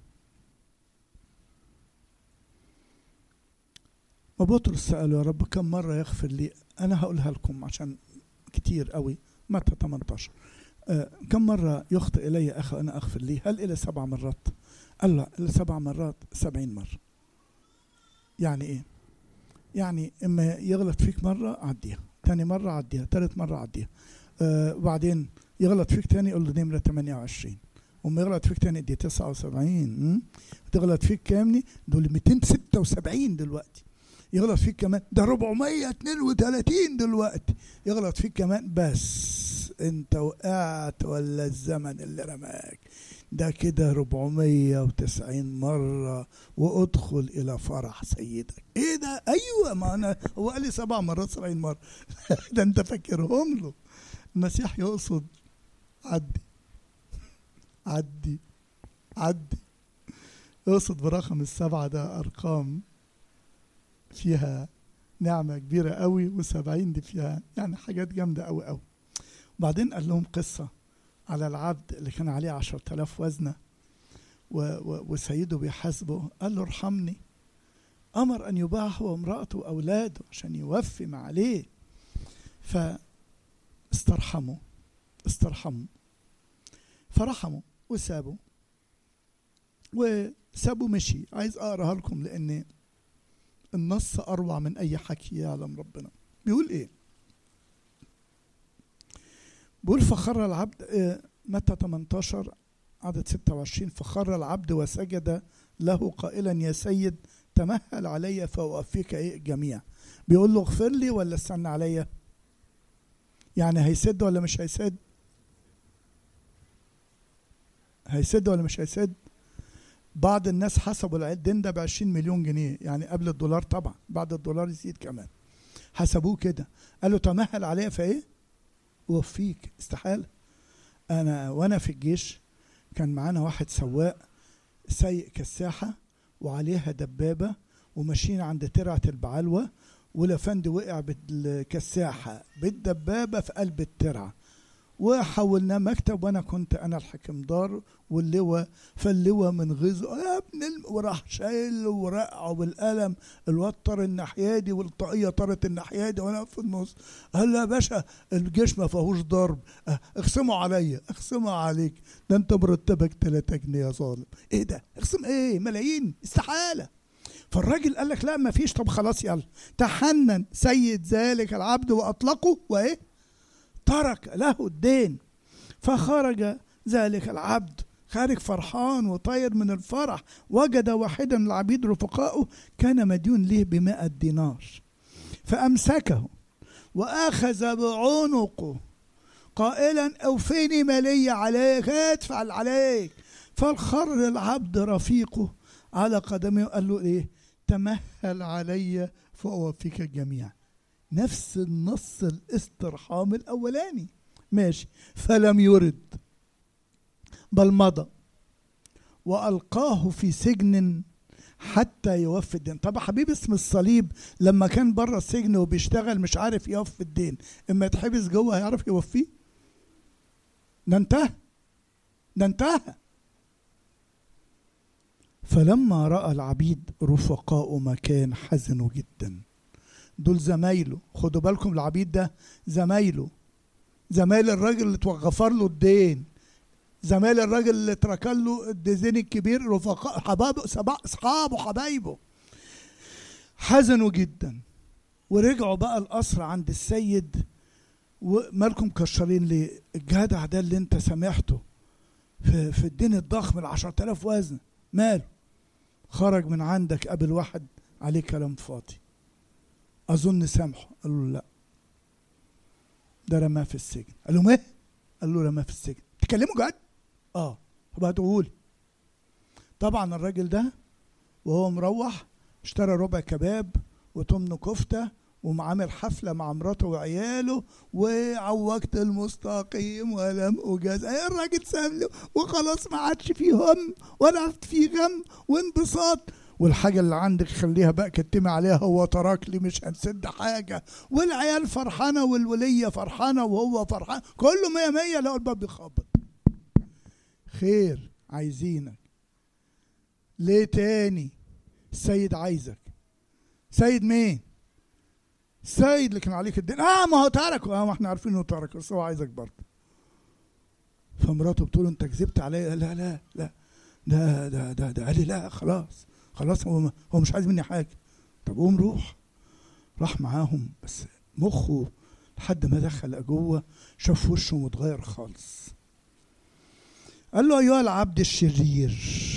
وبطرس سأله يا رب كم مرة يغفر لي أنا هقولها لكم عشان كتير قوي متى 18 آه كم مرة يخطئ إلي أخ أنا أغفر لي هل إلى سبع مرات قال لا إلى سبع مرات سبعين مرة يعني إيه يعني إما يغلط فيك مرة عديها تاني مرة عديها تالت مرة عديها آه وبعدين يغلط فيك تاني يقول له نمرة 28 وما يغلط فيك تاني دي 79 تغلط فيك كامني دول 276 دلوقتي يغلط فيك كمان ده 432 دلوقتي يغلط فيك كمان بس انت وقعت ولا الزمن اللي رماك ده كده 490 مرة وادخل إلى فرح سيدك إيه ده؟ أيوة ما أنا هو قال لي سبع مرات 70 مرة ده أنت فاكرهم له المسيح يقصد عدي عدي عدي يقصد برقم السبعة ده أرقام فيها نعمة كبيرة قوي وسبعين دي فيها يعني حاجات جامدة قوي قوي وبعدين قال لهم قصة على العبد اللي كان عليه عشرة آلاف وزنة و و وسيده بيحاسبه قال له ارحمني أمر أن يباع هو وامرأته وأولاده عشان يوفي ما عليه فاسترحموا استرحموا فرحموا وسابوا وسابوا مشي عايز اقراها لكم لان النص اروع من اي حكي يعلم ربنا بيقول ايه بيقول فخر العبد متى 18 عدد 26 فخر العبد وسجد له قائلا يا سيد تمهل علي فأوفيك ايه جميع بيقول له اغفر لي ولا استنى عليا يعني هيسد ولا مش هيسد هيسد ولا مش هيسد بعض الناس حسبوا الدين ده ب 20 مليون جنيه يعني قبل الدولار طبعا بعد الدولار يزيد كمان حسبوه كده قالوا تمهل عليا فايه وفيك استحاله انا وانا في الجيش كان معانا واحد سواق سايق كساحه وعليها دبابه وماشيين عند ترعه البعلوه والافندي وقع بالكساحه بالدبابه في قلب الترعه وحولناه مكتب وانا كنت انا الحكم دار واللواء فاللواء من غيظه يا ابن الم... وراح شايل ورقعه بالقلم الواد طار الناحيه دي والطاقيه طارت الناحيه دي وانا في النص قال له يا باشا الجيش ما فيهوش ضرب اه، اخصموا عليا اخصموا عليك ده انت مرتبك 3 جنيه يا ظالم ايه ده اخصم ايه ملايين استحاله فالراجل قال لك لا ما فيش طب خلاص يلا تحنن سيد ذلك العبد واطلقه وايه ترك له الدين فخرج ذلك العبد خارج فرحان وطاير من الفرح وجد واحدا من العبيد رفقائه كان مديون له بمائة دينار فأمسكه وأخذ بعنقه قائلا أوفيني مالية عليك ادفع اللي عليك فالخر العبد رفيقه على قدمه وقال له ايه تمهل علي فأوفيك الجميع نفس النص الاسترحام الأولاني ماشي فلم يرد بل مضى وألقاه في سجن حتى يوفي الدين طب يا حبيبي اسم الصليب لما كان بره السجن وبيشتغل مش عارف يوفي الدين اما يتحبس جوه هيعرف يوفيه ده انتهى ده انتهى فلما راى العبيد رفقاء مكان حزنوا جدا دول زمايله خدوا بالكم العبيد ده زمايله زمايل الراجل اللي اتغفر له الدين زمايل الراجل اللي اتركن له الدين الكبير رفقاء حبابه اصحابه حبايبه حزنوا جدا ورجعوا بقى القصر عند السيد ومالكم كشرين ليه الجدع ده اللي انت سامحته في, في الدين الضخم ال 10000 وزن ماله خرج من عندك قبل واحد عليه كلام فاضي اظن سامحه قال له لا ده رماه في السجن قال له ايه قال له رماه في السجن تكلموا جد اه طب هتقول طبعا الراجل ده وهو مروح اشترى ربع كباب وتمن كفته ومعامل حفلة مع مراته وعياله وعوجت المستقيم ولم أجاز أي الراجل ساب وخلاص ما عادش فيه هم ولا فيه غم وانبساط والحاجة اللي عندك خليها بقى كتمي عليها هو تراك لي مش هنسد حاجة والعيال فرحانة والولية فرحانة وهو فرحان كله مية مية لو الباب بيخبط خير عايزينك ليه تاني السيد عايزك سيد مين السيد اللي كان عليك الدين اه ما هو تركه اه ما احنا عارفين انه ترك بس هو عايزك برضه فمراته بتقول انت كذبت عليا لا لا لا ده ده ده ده قال لي لا خلاص خلاص هو هو مش عايز مني حاجه طب قوم روح راح معاهم بس مخه لحد ما دخل جوه شاف وشه متغير خالص قال له ايها العبد الشرير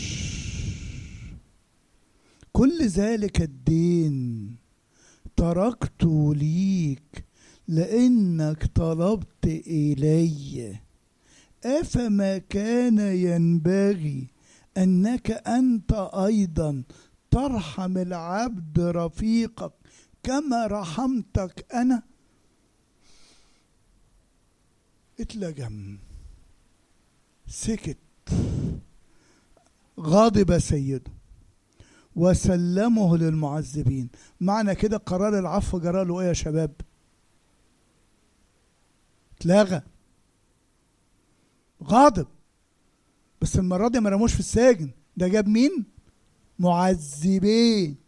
كل ذلك الدين تركته ليك لانك طلبت الي افما كان ينبغي انك انت ايضا ترحم العبد رفيقك كما رحمتك انا اتلجم سكت غاضب سيده وسلمه للمعذبين معنى كده قرار العفو جرى له ايه يا شباب اتلغى غاضب بس المرة دي ما رموش في السجن ده جاب مين معذبين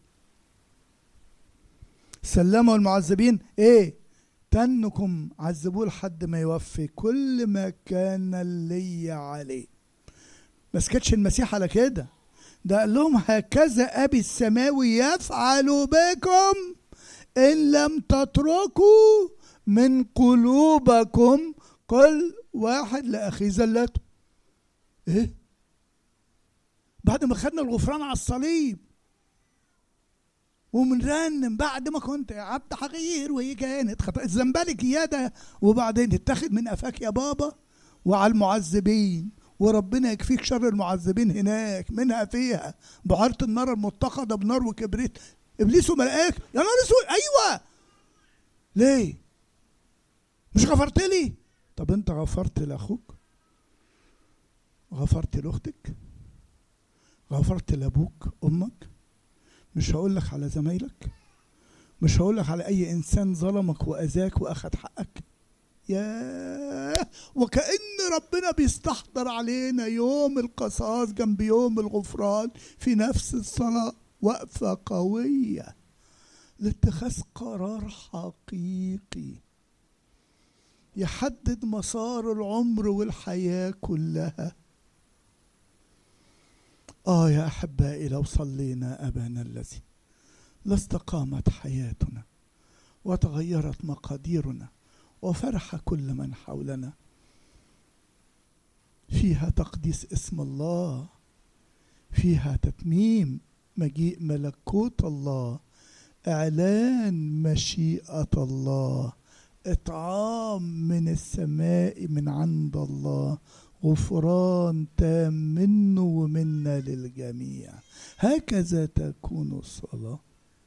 سلموا المعذبين ايه تنكم عذبوه لحد ما يوفي كل ما كان لي عليه ما سكتش المسيح على كده ده قال لهم هكذا ابي السماوي يفعل بكم ان لم تتركوا من قلوبكم كل واحد لاخيه زلته ايه بعد ما خدنا الغفران على الصليب ومنرنم بعد ما كنت يا عبد حقير وهي كانت خطأ الزنبلك يا ده وبعدين تتاخد من قفاك يا بابا وعلى المعذبين وربنا يكفيك شر المعذبين هناك منها فيها بحيرة النار المتقدة بنار وكبريت ابليس وملائكة يا نهار اسود ايوه ليه؟ مش غفرت لي؟ طب انت غفرت لاخوك؟ غفرت لاختك؟ غفرت لابوك امك؟ مش هقول لك على زمايلك؟ مش هقول لك على اي انسان ظلمك واذاك واخد حقك؟ يا وكأن ربنا بيستحضر علينا يوم القصاص جنب يوم الغفران في نفس الصلاة وقفة قوية لاتخاذ قرار حقيقي يحدد مسار العمر والحياة كلها آه يا أحبائي لو صلينا أبانا الذي لاستقامت حياتنا وتغيرت مقاديرنا وفرح كل من حولنا فيها تقديس اسم الله فيها تتميم مجيء ملكوت الله اعلان مشيئه الله اطعام من السماء من عند الله غفران تام منه ومنا للجميع هكذا تكون الصلاه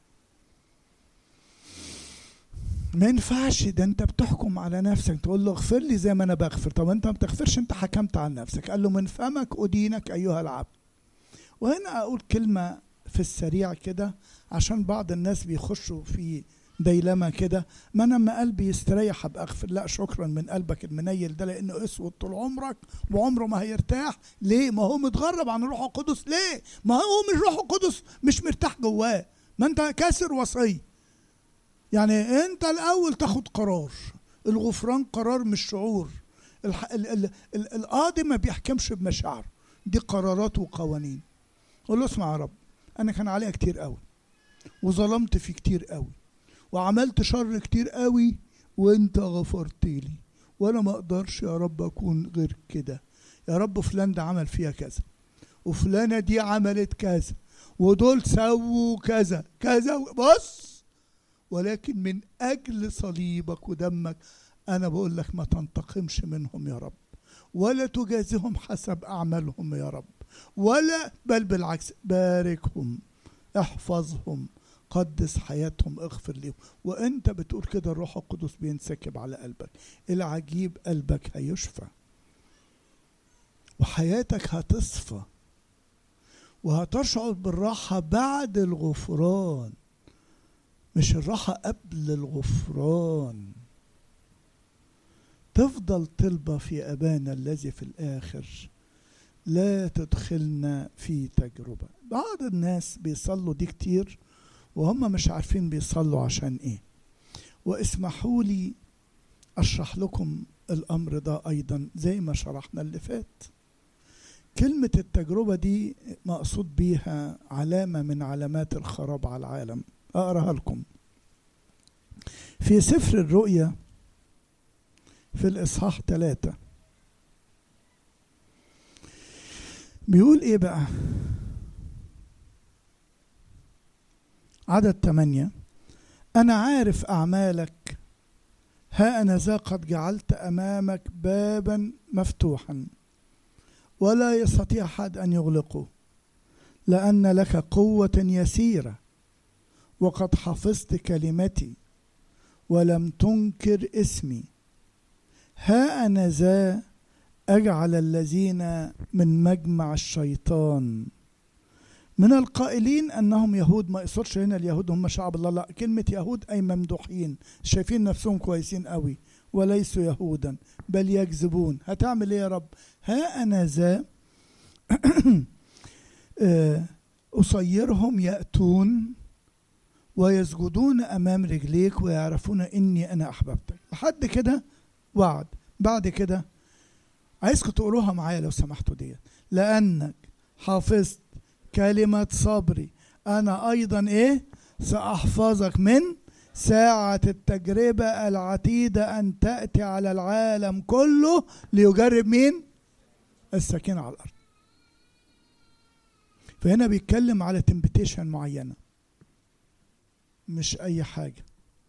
ما ينفعش ده انت بتحكم على نفسك تقول له اغفر لي زي ما انا بغفر طب انت ما بتغفرش انت حكمت على نفسك قال له من فمك ادينك ايها العبد وهنا اقول كلمه في السريع كده عشان بعض الناس بيخشوا في ديلمه كده ما انا لما قلبي يستريح ابقى اغفر لا شكرا من قلبك المنيل ده لانه اسود طول عمرك وعمره ما هيرتاح ليه ما هو متغرب عن الروح القدس ليه ما هو مش روح القدس مش مرتاح جواه ما انت كاسر وصيه يعني انت الاول تاخد قرار الغفران قرار مش شعور الح... ال... ال... ال... القاضي ما بيحكمش بمشاعره دي قرارات وقوانين قول له اسمع يا رب انا كان عليا كتير قوي وظلمت في كتير قوي وعملت شر كتير قوي وانت غفرت لي وانا ما اقدرش يا رب اكون غير كده يا رب فلان ده عمل فيها كذا وفلانه دي عملت كذا ودول سووا كذا كذا بص ولكن من اجل صليبك ودمك انا بقول لك ما تنتقمش منهم يا رب ولا تجازهم حسب اعمالهم يا رب ولا بل بالعكس باركهم احفظهم قدس حياتهم اغفر لهم وانت بتقول كده الروح القدس بينسكب على قلبك العجيب قلبك هيشفى وحياتك هتصفى وهتشعر بالراحة بعد الغفران مش الراحة قبل الغفران تفضل طلبة في أبانا الذي في الآخر لا تدخلنا في تجربة بعض الناس بيصلوا دي كتير وهم مش عارفين بيصلوا عشان ايه واسمحوا لي اشرح لكم الامر ده ايضا زي ما شرحنا اللي فات كلمة التجربة دي مقصود بيها علامة من علامات الخراب على العالم أقرأها لكم في سفر الرؤيا في الإصحاح ثلاثة بيقول إيه بقى عدد ثمانية أنا عارف أعمالك ها أنا ذا قد جعلت أمامك بابا مفتوحا ولا يستطيع أحد أن يغلقه لأن لك قوة يسيرة وقد حفظت كلمتي ولم تنكر اسمي ها أنا ذا أجعل الذين من مجمع الشيطان من القائلين انهم يهود ما يقصدش هنا اليهود هم شعب الله لا كلمه يهود اي ممدوحين شايفين نفسهم كويسين قوي وليسوا يهودا بل يكذبون هتعمل ايه يا رب ها انا ذا اصيرهم ياتون ويسجدون امام رجليك ويعرفون اني انا احببتك لحد كده وعد بعد كده عايزكم تقولوها معايا لو سمحتوا ديت لانك حافظت كلمة صبري أنا أيضا إيه سأحفظك من ساعة التجربة العتيدة أن تأتي على العالم كله ليجرب مين الساكن على الأرض فهنا بيتكلم على تمبتيشن معينة مش أي حاجة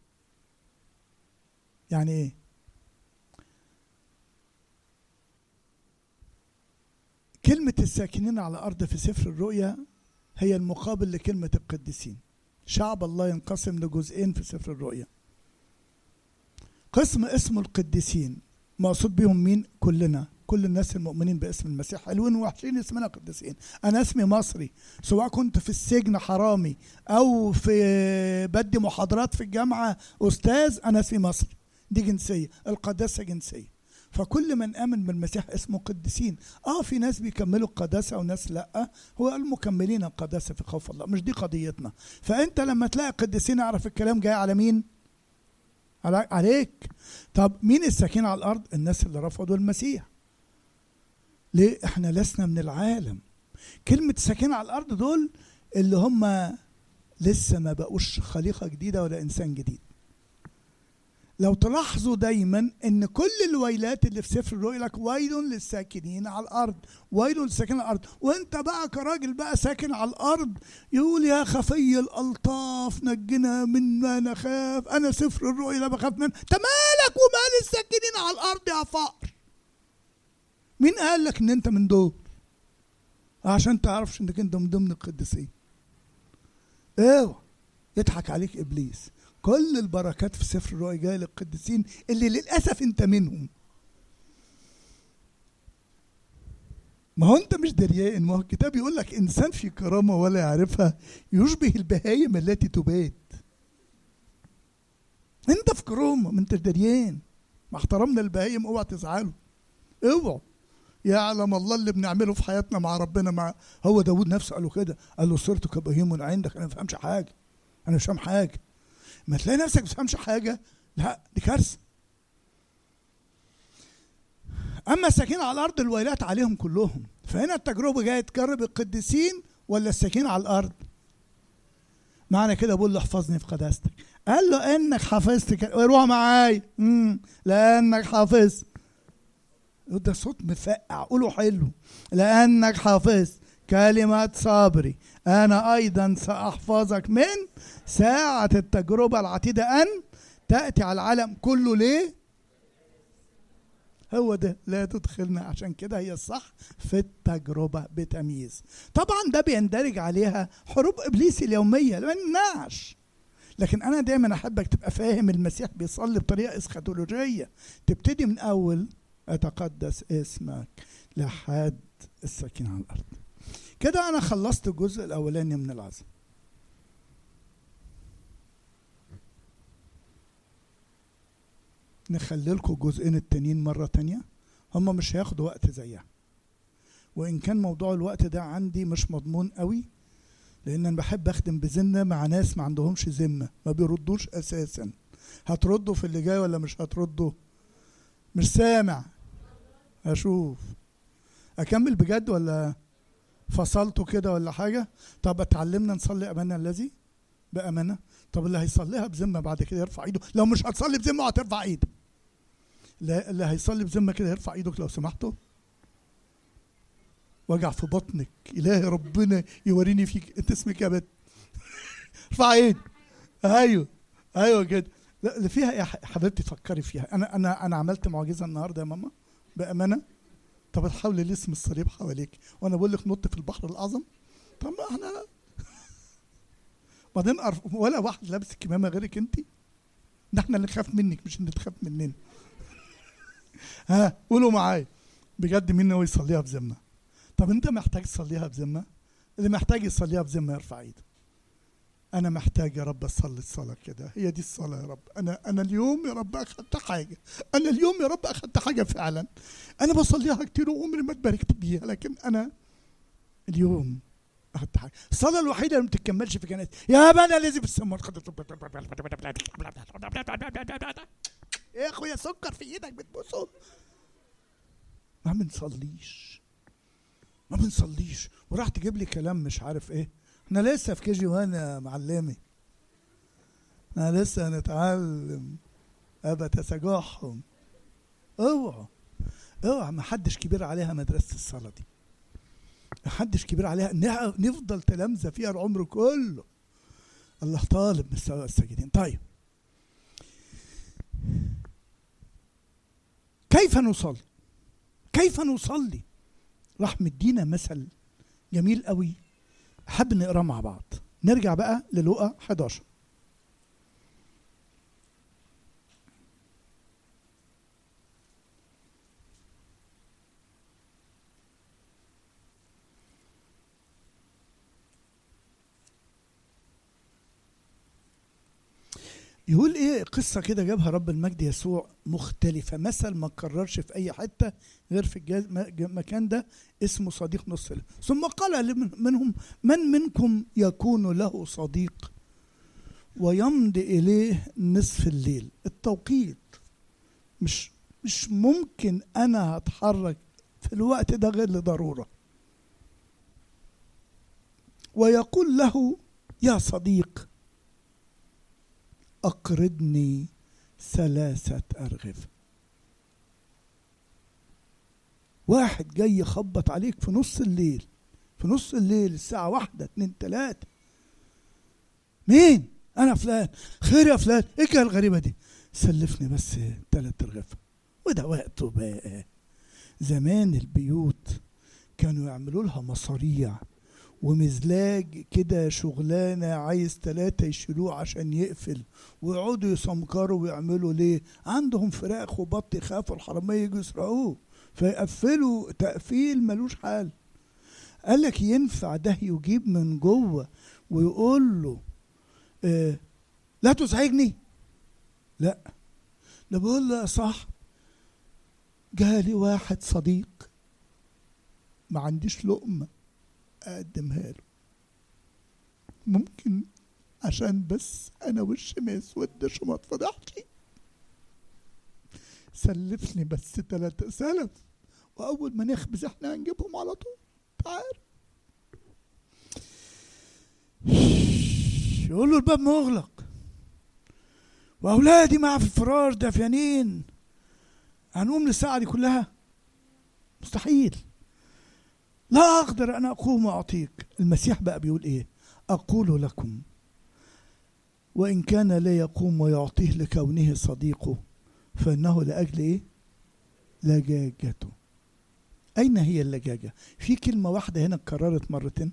يعني إيه كلمة الساكنين على الأرض في سفر الرؤيا هي المقابل لكلمة القديسين شعب الله ينقسم لجزئين في سفر الرؤيا قسم اسمه القديسين مقصود بهم مين كلنا كل الناس المؤمنين باسم المسيح حلوين ووحشين اسمنا قديسين انا اسمي مصري سواء كنت في السجن حرامي او في بدي محاضرات في الجامعه استاذ انا اسمي مصري دي جنسيه القداسه جنسيه فكل من امن بالمسيح اسمه قديسين اه في ناس بيكملوا القداسه وناس لا هو المكملين القداسه في خوف الله مش دي قضيتنا فانت لما تلاقي قديسين اعرف الكلام جاي على مين على عليك طب مين الساكن على الارض الناس اللي رفضوا المسيح ليه احنا لسنا من العالم كلمه ساكن على الارض دول اللي هم لسه ما بقوش خليقه جديده ولا انسان جديد لو تلاحظوا دايما ان كل الويلات اللي في سفر الرؤيا لك ويل للساكنين على الارض ويل للساكنين على الارض وانت بقى كراجل بقى ساكن على الارض يقول يا خفي الالطاف نجنا من ما نخاف انا سفر الرؤيا لا بخاف منه انت مالك ومال الساكنين على الارض يا فقر مين قال لك ان انت من دول عشان تعرفش انك انت من ضمن القديسين اوعى يضحك عليك ابليس كل البركات في سفر الرؤيا جايه للقديسين اللي للاسف انت منهم ما هو انت مش دريان ما هو الكتاب يقول لك انسان في كرامه ولا يعرفها يشبه البهايم التي تبات انت في كرامه ما انت دريان مع احترامنا البهايم اوعى تزعلوا اوعوا يعلم الله اللي بنعمله في حياتنا مع ربنا مع هو داود نفسه قال له كده قال له صرت كبهيم عندك انا ما بفهمش حاجه انا مش فاهم حاجه ما تلاقي نفسك ما بتفهمش حاجه لا دي كارثه اما الساكين على الارض الويلات عليهم كلهم فهنا التجربه جايه تجرب القديسين ولا الساكين على الارض معنى كده بقول له احفظني في قداستك قال له انك حفظت كده روح معايا لانك حافظت ده صوت مفقع قوله حلو لانك حافظت كلمة صبري أنا أيضا سأحفظك من ساعة التجربة العتيدة أن تأتي على العالم كله ليه؟ هو ده لا تدخلنا عشان كده هي الصح في التجربة بتمييز طبعا ده بيندرج عليها حروب إبليس اليومية ما يمنعش لكن أنا دايما أحبك تبقى فاهم المسيح بيصلي بطريقة اسخاتولوجية تبتدي من أول أتقدس اسمك لحد الساكن على الأرض كده انا خلصت الجزء الاولاني من العزم نخلي لكم الجزئين التانيين مرة تانية هما مش هياخدوا وقت زيها وإن كان موضوع الوقت ده عندي مش مضمون قوي لأن أنا بحب أخدم بذمة مع ناس ما عندهمش ذمة ما بيردوش أساسا هتردوا في اللي جاي ولا مش هتردوا مش سامع أشوف أكمل بجد ولا فصلته كده ولا حاجة طب اتعلمنا نصلي أمانة الذي بأمانة طب اللي هيصليها بذمة بعد كده يرفع ايده لو مش هتصلي بذمة هترفع ايدك لا اللي هيصلي بذمة كده يرفع ايدك لو سمحتوا وجع في بطنك إلهي ربنا يوريني فيك انت اسمك يا بنت ارفع ايد ايوه ايوه كده لا اللي فيها يا حبيبتي فكري فيها انا انا انا عملت معجزه النهارده يا ماما بامانه طب تحاولي لي اسم الصليب حواليك وانا بقول لك نط في البحر الاعظم طب ما احنا بعدين ولا واحد لابس الكمامه غيرك انت ده احنا اللي نخاف منك مش انت تخاف مننا ها قولوا معايا بجد مين ناوي يصليها بذمه طب انت محتاج تصليها بذمه اللي محتاج يصليها بذمه يرفع ايده انا محتاج يا رب اصلي الصلاه كده هي دي الصلاه يا رب انا انا اليوم يا رب اخدت حاجه انا اليوم يا رب اخدت حاجه فعلا انا بصليها كتير وعمري ما اتباركت بيها لكن انا اليوم اخدت حاجه الصلاه الوحيده اللي ما بتكملش في كنائس يا بنا الذي في السماوات يا اخويا سكر في ايدك بتبوسه ما بنصليش ما بنصليش وراح تجيب لي كلام مش عارف ايه احنا لسه في كي جي 1 يا معلمي احنا لسه هنتعلم ابا تسجحهم اوعوا اوعى ما حدش كبير عليها مدرسه الصلاه دي ما حدش كبير عليها نفضل تلامذه فيها العمر كله الله طالب مستوى الساجدين طيب كيف نصلي كيف نصلي راح مدينا مثل جميل قوي حب نقراه مع بعض نرجع بقى للوقا 11 يقول ايه قصة كده جابها رب المجد يسوع مختلفة مثل ما كررش في أي حتة غير في المكان ده اسمه صديق نص الليل ثم قال منهم من منكم يكون له صديق ويمضي إليه نصف الليل التوقيت مش مش ممكن أنا هتحرك في الوقت ده غير لضرورة ويقول له يا صديق أقرضني ثلاثة أرغفة واحد جاي يخبط عليك في نص الليل في نص الليل الساعة واحدة اتنين تلاتة مين؟ أنا فلان خير يا فلان إيه الغريبة دي؟ سلفني بس تلات أرغفة وده وقته بقى زمان البيوت كانوا يعملوا لها مصاريع ومزلاج كده شغلانة عايز تلاتة يشيلوه عشان يقفل ويقعدوا يسمكروا ويعملوا ليه عندهم فراخ وبط يخافوا الحرامية يجوا يسرقوه فيقفلوا تقفيل ملوش حل قال لك ينفع ده يجيب من جوه ويقول له اه لا تزعجني لا ده بقول له يا صاحب جالي واحد صديق ما عنديش لقمه اقدمها له ممكن عشان بس انا وشي ما يسودش وما اتفضحش سلفني بس تلاتة سلف واول ما نخبز احنا هنجيبهم على طول تعال يقول له الباب مغلق واولادي معاه في الفراش دافيانين هنقوم للساعه دي كلها مستحيل لا أقدر أن أقوم وأعطيك المسيح بقى بيقول إيه أقول لكم وإن كان لا يقوم ويعطيه لكونه صديقه فإنه لأجل إيه لجاجته أين هي اللجاجة في كلمة واحدة هنا اتكررت مرتين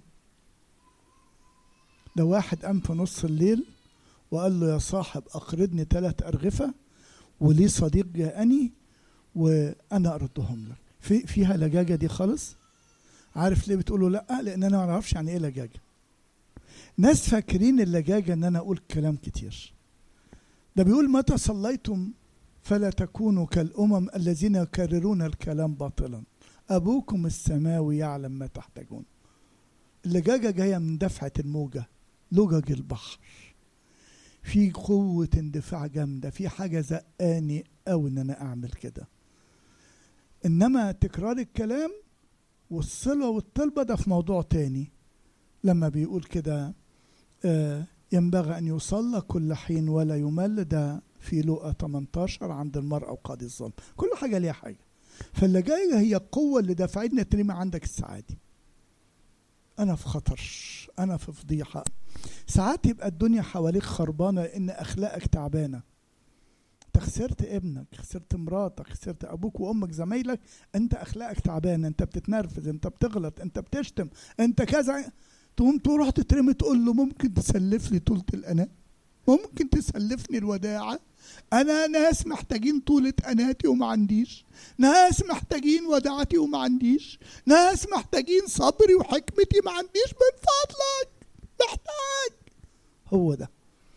ده واحد قام في نص الليل وقال له يا صاحب أقرضني ثلاث أرغفة ولي صديق جاءني وأنا أردهم لك في فيها لجاجة دي خالص عارف ليه بتقولوا لا لان انا ما اعرفش يعني ايه لجاجه ناس فاكرين اللجاجه ان انا اقول كلام كتير ده بيقول متى صليتم فلا تكونوا كالامم الذين يكررون الكلام باطلا ابوكم السماوي يعلم ما تحتاجون اللجاجه جايه من دفعه الموجه لجج البحر في قوة اندفاع جامدة في حاجة زقاني أوي إن أنا أعمل كده إنما تكرار الكلام والصلة والطلبة ده في موضوع تاني لما بيقول كده آه ينبغي أن يصلى كل حين ولا يمل ده في لقى 18 عند المرأة وقاضي الظلم كل حاجة ليها حاجة فاللي جاية هي القوة اللي دفعتني ترمي عندك الساعة دي أنا في خطر أنا في فضيحة ساعات يبقى الدنيا حواليك خربانة لأن أخلاقك تعبانة انت خسرت ابنك خسرت مراتك خسرت ابوك وامك زمايلك انت اخلاقك تعبانه انت بتتنرفز انت بتغلط انت بتشتم انت كذا تقوم تروح تترمي تقول له ممكن تسلف لي طولة الأناة ممكن تسلفني الوداعة أنا ناس محتاجين طولة أناتي وما عنديش ناس محتاجين وداعتي وما عنديش ناس محتاجين صبري وحكمتي ما عنديش من فضلك محتاج هو ده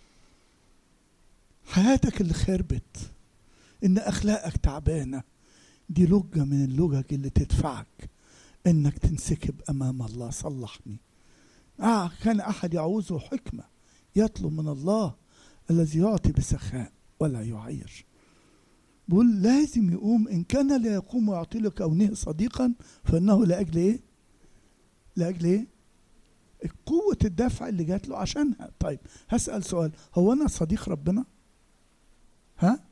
حياتك اللي خربت ان اخلاقك تعبانه دي لجه من اللجج اللي تدفعك انك تنسكب امام الله صلحني آه كان احد يعوزه حكمه يطلب من الله الذي يعطي بسخاء ولا يعير بقول لازم يقوم ان كان لا يقوم ويعطي لك كونه صديقا فانه لاجل ايه لاجل ايه قوة الدفع اللي جات له عشانها طيب هسأل سؤال هو أنا صديق ربنا ها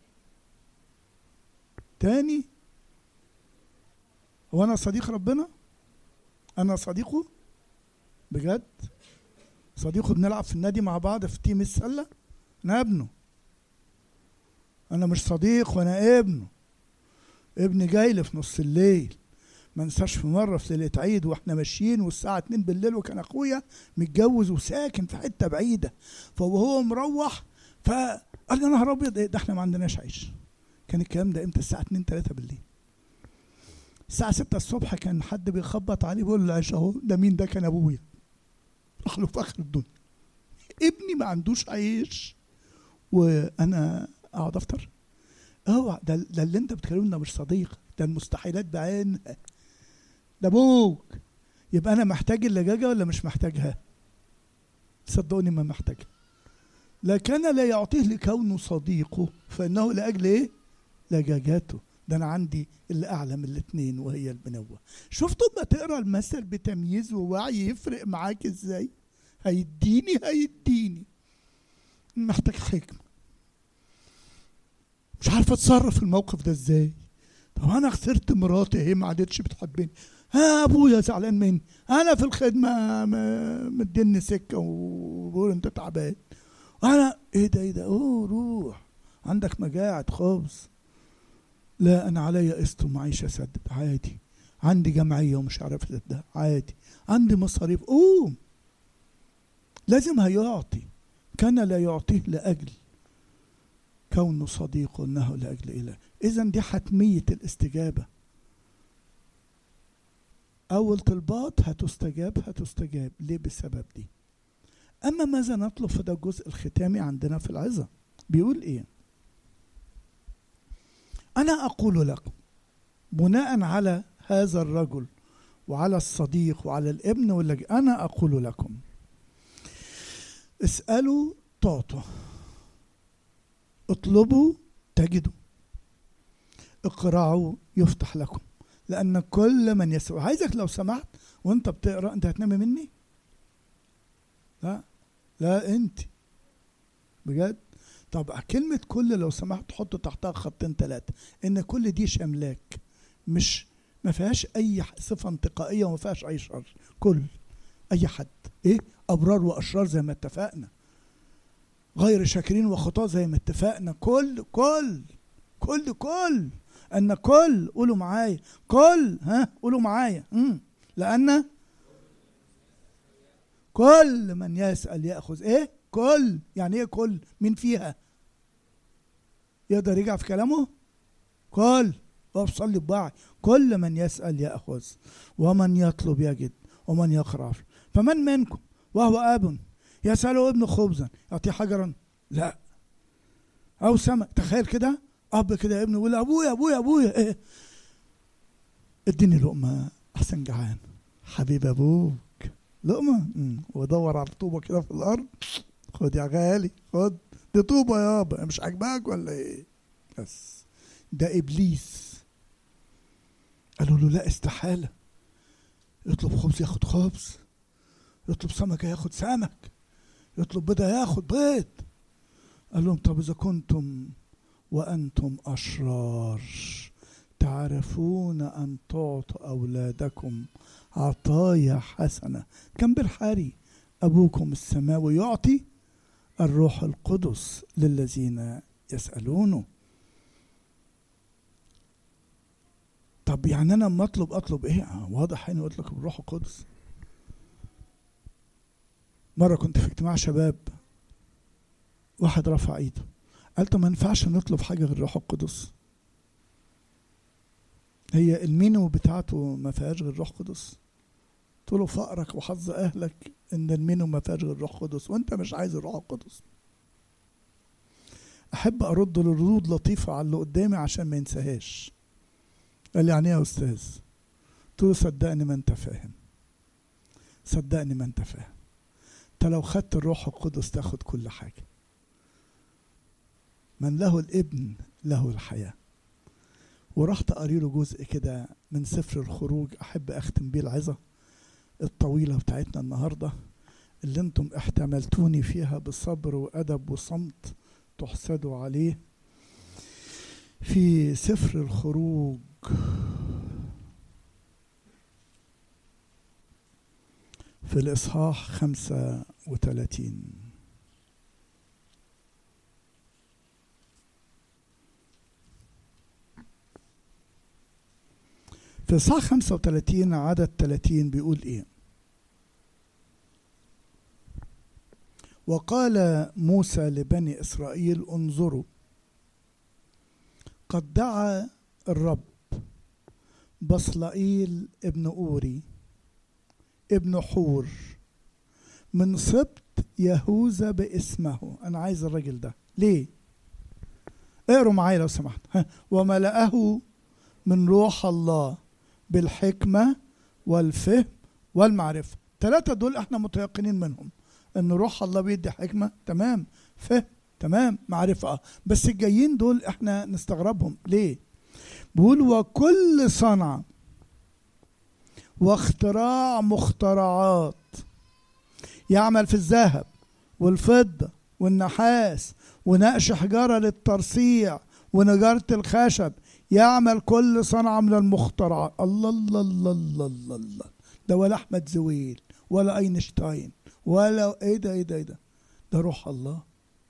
تاني هو انا صديق ربنا انا صديقه بجد صديقه بنلعب في النادي مع بعض في تيم السله انا ابنه انا مش صديق وانا ابنه ابني جاي لي في نص الليل ما انساش في مره في ليله عيد واحنا ماشيين والساعه 2 بالليل وكان اخويا متجوز وساكن في حته بعيده فوهو مروح ف قال لي يا نهار ابيض ده احنا ما عندناش عيش كان الكلام ده امتى الساعه 2 3 بالليل الساعه 6 الصبح كان حد بيخبط عليه بيقول له العيش اهو ده مين ده كان ابويا راح له في اخر الدنيا ابني ما عندوش عيش وانا اقعد افطر اوعى ده, ده اللي انت بتكلمنا مش صديق ده المستحيلات بعينها ده ابوك يبقى انا محتاج اللجاجه ولا مش محتاجها صدقوني ما محتاجها لكن لا يعطيه لكونه صديقه فانه لاجل ايه لجاجاته ده انا عندي اللي اعلى من الاثنين وهي البنوه شفتوا ما تقرا المثل بتمييز ووعي يفرق معاك ازاي هيديني هيديني محتاج حكمه مش عارفه اتصرف في الموقف ده ازاي طب انا خسرت مراتي هي ما عادتش بتحبني ها ابويا زعلان مني انا في الخدمه م- مديني سكه وبقول انت تعبان انا ايه ده ايه ده اوه روح عندك مجاعة خبز لا انا عليا قسط ومعيش اسدد عادي عندي جمعيه ومش عارف اسدها عادي عندي مصاريف قوم لازم هيعطي كان لا يعطيه لاجل كونه صديق انه لاجل اله اذا دي حتميه الاستجابه اول طلبات هتستجاب هتستجاب ليه بسبب دي اما ماذا نطلب فده الجزء الختامي عندنا في العظه بيقول ايه انا اقول لكم بناء على هذا الرجل وعلى الصديق وعلى الابن واللي انا اقول لكم اسالوا تعطوا اطلبوا تجدوا اقرعوا يفتح لكم لان كل من يسوع عايزك لو سمحت وانت بتقرا انت هتنام مني لا لا انت بجد طب كلمة كل لو سمحت حط تحتها خطين ثلاثة إن كل دي شملاك مش ما فيهاش أي صفة انتقائية وما فيهاش أي شر كل أي حد إيه أبرار وأشرار زي ما اتفقنا غير شاكرين وخطاة زي ما اتفقنا كل كل كل كل أن كل قولوا معايا كل ها قولوا معايا مم. لأن كل من يسأل يأخذ إيه كل يعني إيه كل مين فيها يقدر يرجع في كلامه كل اقف صلي بوعي كل من يسأل يأخذ ومن يطلب يجد ومن يقرأ فمن منكم وهو أب يسأله ابن خبزا يعطيه حجرا لا أو سمك تخيل كده أب كده ابنه يقول أبويا أبويا أبويا إيه اديني لقمة أحسن جعان حبيب أبوك لقمة مم. ودور على طوبة كده في الأرض خد يا غالي خد دي طوبة يابا مش عاجباك ولا إيه بس ده إبليس قالوا له لا استحالة يطلب خبز ياخد خبز يطلب سمكة ياخد سمك يطلب بيضة ياخد بيض قال لهم طب إذا كنتم وأنتم أشرار تعرفون أن تعطوا أولادكم عطايا حسنة كم بالحري أبوكم السماوي يعطي الروح القدس للذين يسألونه طب يعني أنا لما أطلب أطلب إيه؟ آه واضح هنا قلت لك الروح القدس مرة كنت في اجتماع شباب واحد رفع ايده قال طب ما ينفعش نطلب حاجة غير الروح القدس هي المينو بتاعته ما فيهاش غير روح قدس قلت له فقرك وحظ اهلك ان المينو ما فيهاش غير روح قدس وانت مش عايز الروح القدس احب ارد له ردود لطيفه على اللي قدامي عشان ما ينساهاش قال لي يعني ايه يا استاذ قلت له صدقني ما انت فاهم صدقني ما انت فاهم انت لو خدت الروح القدس تاخد كل حاجه من له الابن له الحياه ورحت قاري له جزء كده من سفر الخروج احب اختم بيه العظه الطويله بتاعتنا النهارده اللي انتم احتملتوني فيها بصبر وادب وصمت تحسدوا عليه في سفر الخروج في الإصحاح خمسة وثلاثين في إصحاح خمسة وثلاثين عدد ثلاثين بيقول إيه وقال موسى لبني إسرائيل انظروا قد دعا الرب بصلائيل ابن أوري ابن حور من سبط يهوذا باسمه أنا عايز الراجل ده ليه اقروا معايا لو سمحت ها. وملأه من روح الله بالحكمة والفهم والمعرفة ثلاثة دول احنا متيقنين منهم ان روح الله بيدي حكمة تمام فهم تمام معرفة اه بس الجايين دول احنا نستغربهم ليه بيقول وكل صنعة واختراع مخترعات يعمل في الذهب والفضة والنحاس ونقش حجارة للترصيع ونجارة الخشب يعمل كل صنعة من المخترعات الله الله الله الله الله, الله. ده ولا أحمد زويل ولا أينشتاين ولا إيه ده إيه ده إيه ده ده روح الله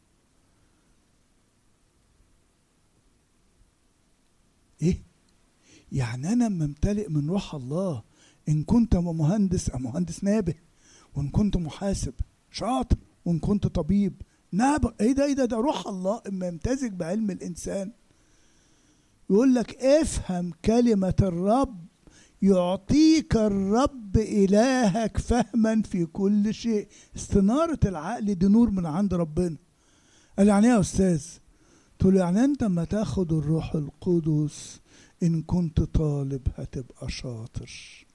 إيه يعني أنا ممتلئ من روح الله إن كنت مهندس أو مهندس نابه وإن كنت محاسب شاطر وإن كنت طبيب نابغ إيه ده إيه ده ده روح الله إما يمتزج بعلم الإنسان يقول لك افهم كلمة الرب يعطيك الرب إلهك فهما في كل شيء استنارة العقل دي نور من عند ربنا قال يعني ايه يا أستاذ قلت له يعني أنت لما تاخد الروح القدس إن كنت طالب هتبقى شاطر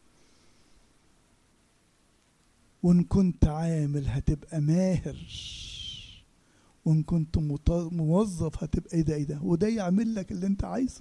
وإن كنت عامل هتبقى ماهر وإن كنت موظف هتبقى إيه ده إيه ده وده يعمل لك اللي أنت عايزه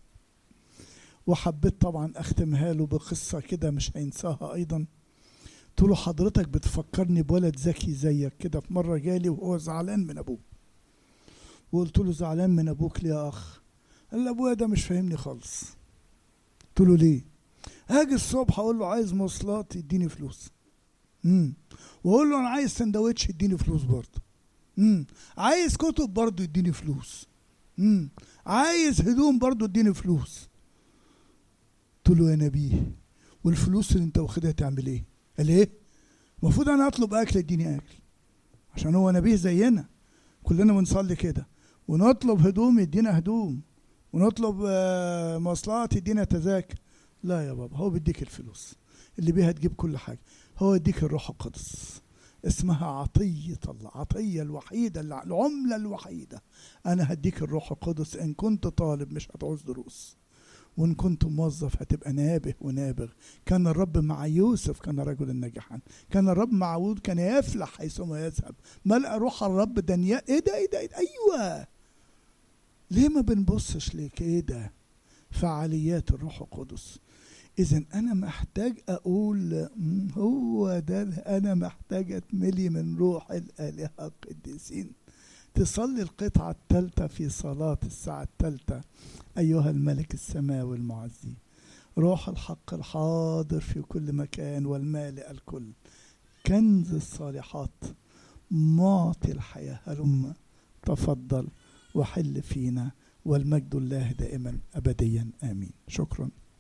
وحبيت طبعا أختمها له بقصة كده مش هينساها أيضا قلت له حضرتك بتفكرني بولد ذكي زيك كده في مرة جالي وهو زعلان من أبوه وقلت له زعلان من أبوك ليه يا أخ قال لي أبويا ده مش فاهمني خالص قلت له ليه هاجي الصبح اقول له عايز مواصلات يديني فلوس امم واقول له انا عايز سندوتش يديني فلوس برضه امم عايز كتب برضه يديني فلوس امم عايز هدوم برضه يديني فلوس قلت له يا نبيه والفلوس اللي انت واخدها تعمل ايه قال ايه المفروض انا اطلب اكل يديني اكل عشان هو نبيه زينا كلنا بنصلي كده ونطلب هدوم يدينا هدوم ونطلب مواصلات يدينا تذاكر لا يا بابا هو بيديك الفلوس اللي بيها تجيب كل حاجة هو يديك الروح القدس اسمها عطية الله عطية الوحيدة العملة الوحيدة أنا هديك الروح القدس إن كنت طالب مش هتعوز دروس وإن كنت موظف هتبقى نابه ونابغ كان الرب مع يوسف كان رجلا ناجحا كان الرب مع عود كان يفلح حيثما يذهب ملأ روح الرب دنيا ايه ده ايه ده, إيه ده؟ ايوه ليه ما بنبصش لكده فعاليات الروح القدس اذا انا محتاج اقول هو ده انا محتاج اتملي من روح الالهه القديسين تصلي القطعة الثالثة في صلاة الساعة الثالثة أيها الملك السماوي المعزي روح الحق الحاضر في كل مكان والمالئ الكل كنز الصالحات معطي الحياة هلم تفضل وحل فينا والمجد الله دائما أبديا آمين شكرا